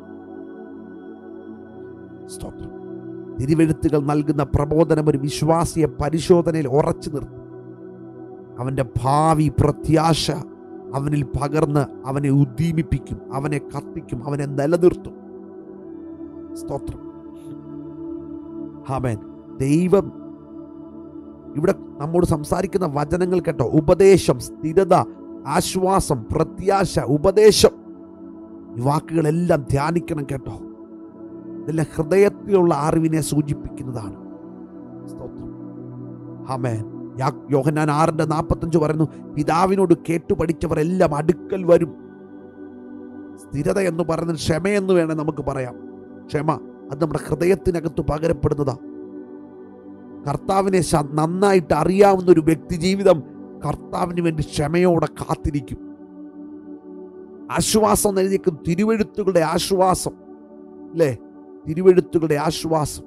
സ്തോത്രം തിരുവെഴുത്തുകൾ നൽകുന്ന പ്രബോധനം ഒരു വിശ്വാസിയെ പരിശോധനയിൽ ഉറച്ചു നിർത്തും അവന്റെ ഭാവി പ്രത്യാശ അവനിൽ പകർന്ന് അവനെ ഉദ്ദീപിപ്പിക്കും അവനെ കത്തിക്കും അവനെ നിലനിർത്തും സ്തോത്രം ആമേൻ ദൈവം ഇവിടെ നമ്മോട് സംസാരിക്കുന്ന വചനങ്ങൾ കേട്ടോ ഉപദേശം സ്ഥിരത ആശ്വാസം പ്രത്യാശ ഉപദേശം ഈ വാക്കുകളെല്ലാം ധ്യാനിക്കണം കേട്ടോ ഇതെല്ലാം ഹൃദയത്തിലുള്ള അറിവിനെ സൂചിപ്പിക്കുന്നതാണ് സ്തോത്രം ആമേൻ യാ- യോഹന്നാൻ ആറിന്റെ നാൽപ്പത്തഞ്ച് പറയുന്നു പിതാവിനോട് കേട്ടു പഠിച്ചവർ എല്ലാം അടുക്കൽ വരും സ്ഥിരത എന്ന് പറയുന്നത് ക്ഷമയെന്ന് വേണേൽ നമുക്ക് പറയാം ക്ഷമ അത് നമ്മുടെ ഹൃദയത്തിനകത്ത് പകരപ്പെടുന്നതാ കർത്താവിനെ ശ- നന്നായിട്ട് അറിയാവുന്ന ഒരു വ്യക്തി ജീവിതം കർത്താവിന് വേണ്ടി ക്ഷമയോടെ കാത്തിരിക്കും ആശ്വാസം എന്ന് എഴുതിയേക്കും തിരുവെഴുത്തുകളുടെ ആശ്വാസം അല്ലേ തിരുവെഴുത്തുകളുടെ ആശ്വാസം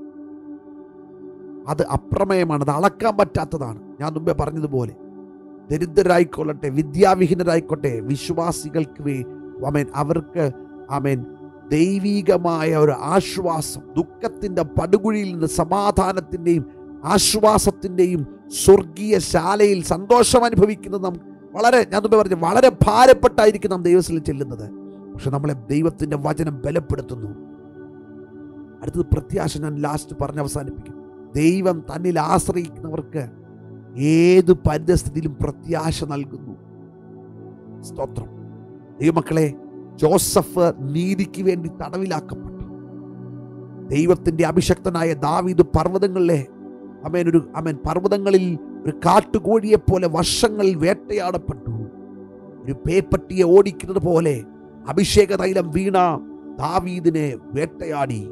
അത് അപ്രമേയമാണ് അത് അളക്കാൻ പറ്റാത്തതാണ് ഞാൻ മുമ്പേ പറഞ്ഞതുപോലെ ദരിദ്രരായിക്കൊള്ളട്ടെ വിദ്യാവിഹീനരായിക്കോട്ടെ വിശ്വാസികൾക്ക് വേ അമേൻ അവർക്ക് അമേൻ ദൈവീകമായ ഒരു ആശ്വാസം ദുഃഖത്തിൻ്റെ പടുകുഴിയിൽ നിന്ന് സമാധാനത്തിൻ്റെയും ആശ്വാസത്തിൻ്റെയും സ്വർഗീയ ശാലയിൽ സന്തോഷം അനുഭവിക്കുന്നത് നാം വളരെ ഞാൻ മുമ്പേ പറഞ്ഞു വളരെ ഭാരപ്പെട്ടായിരിക്കും നാം ദൈവത്തിൽ ചെല്ലുന്നത് പക്ഷെ നമ്മളെ ദൈവത്തിൻ്റെ വചനം ബലപ്പെടുത്തുന്നു അടുത്തത് പ്രത്യാശ ഞാൻ ലാസ്റ്റ് പറഞ്ഞ് അവസാനിപ്പിക്കും ദൈവം തന്നിൽ ആശ്രയിക്കുന്നവർക്ക് ഏത് പരിതസ്ഥിതിയിലും പ്രത്യാശ നൽകുന്നു സ്തോത്രം ദൈവമക്കളെ ജോസഫ് നീതിക്ക് വേണ്ടി തടവിലാക്കപ്പെട്ടു ദൈവത്തിന്റെ അഭിഷക്തനായ ദാവീദ് പർവ്വതങ്ങളിലെ അമേൻ ഒരു അമേൻ പർവ്വതങ്ങളിൽ ഒരു കാട്ടുകോഴിയെ പോലെ വർഷങ്ങളിൽ വേട്ടയാടപ്പെട്ടു ഒരു പേപ്പട്ടിയെ ഓടിക്കുന്നത് പോലെ അഭിഷേക തൈലം വീണ ദാവീദിനെ വേട്ടയാടി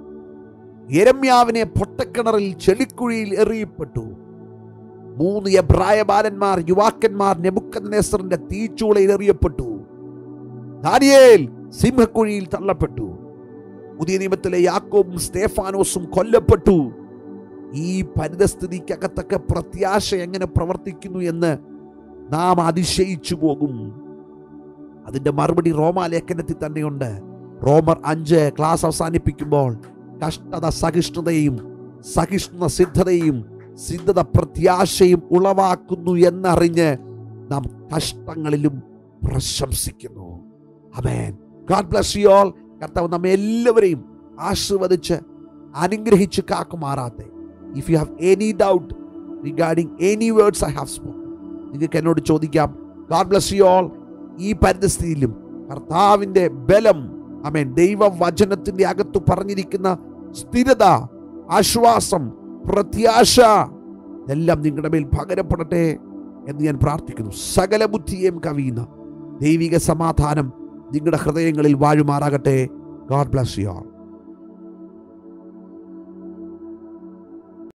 യെരമ്യാവിനെ പൊട്ടക്കിണറിൽ ചെളിക്കുഴിയിൽ എറിയപ്പെട്ടു മൂന്ന് എബ്രായ ബാലന്മാർ യുവാക്കന്മാർ നെബുക്കദ്നേസറിന്റെ തീച്ചൂളയിൽ എറിയപ്പെട്ടു ദാനിയേൽ സിംഹക്കുഴിയിൽ തള്ളപ്പെട്ടു പുതിയ നിയമത്തിലെ യാക്കോബും സ്തേഫാനോസും കൊല്ലപ്പെട്ടു ഈ പരിതസ്ഥിതിക്കകത്തൊക്കെ പ്രത്യാശ എങ്ങനെ പ്രവർത്തിക്കുന്നു എന്ന് നാം അതിശയിച്ചു പോകും അതിന്റെ മറുപടി റോമാലേഖനത്തിൽ തന്നെയുണ്ട് റോമർ അഞ്ച് ക്ലാസ് അവസാനിപ്പിക്കുമ്പോൾ കഷ്ടത സഹിഷ്ണുതയും സഹിഷ്ണുത സിദ്ധതയും സിദ്ധത പ്രത്യാശയും ഉളവാക്കുന്നു എന്നറിഞ്ഞ് നാം കഷ്ടങ്ങളിലും പ്രശംസിക്കുന്നു amen God bless you all കർത്താവ് നമ്മെ എല്ലാവരെയും ആശീർവദിച്ച് അനുഗ്രഹിച്ച് കാക്കുമാറാത്തെ if you have any doubt regarding any words I have spoken നിങ്ങൾക്ക് എന്നോട് ചോദിക്കാം ഗാഡ് ബ്ലസ് യു ഓൾ ഈ പരിസ്ഥിതിയിലും കർത്താവിൻ്റെ ബലം അമേൻ ദൈവവചനത്തിൻ്റെ അകത്ത് പറഞ്ഞിരിക്കുന്ന സ്ഥിരത ആശ്വാസം പ്രത്യാശ എല്ലാം നിങ്ങളുടെ മേൽ പകരപ്പെടട്ടെ എന്ന് ഞാൻ പ്രാർത്ഥിക്കുന്നു സകല ബുദ്ധിയെയും കവിയുന്ന ദൈവിക സമാധാനം നിങ്ങളുടെ ഹൃദയങ്ങളിൽ വാഴുമാറാകട്ടെ ഗാഡ് ബ്ലസ് യു ആൾ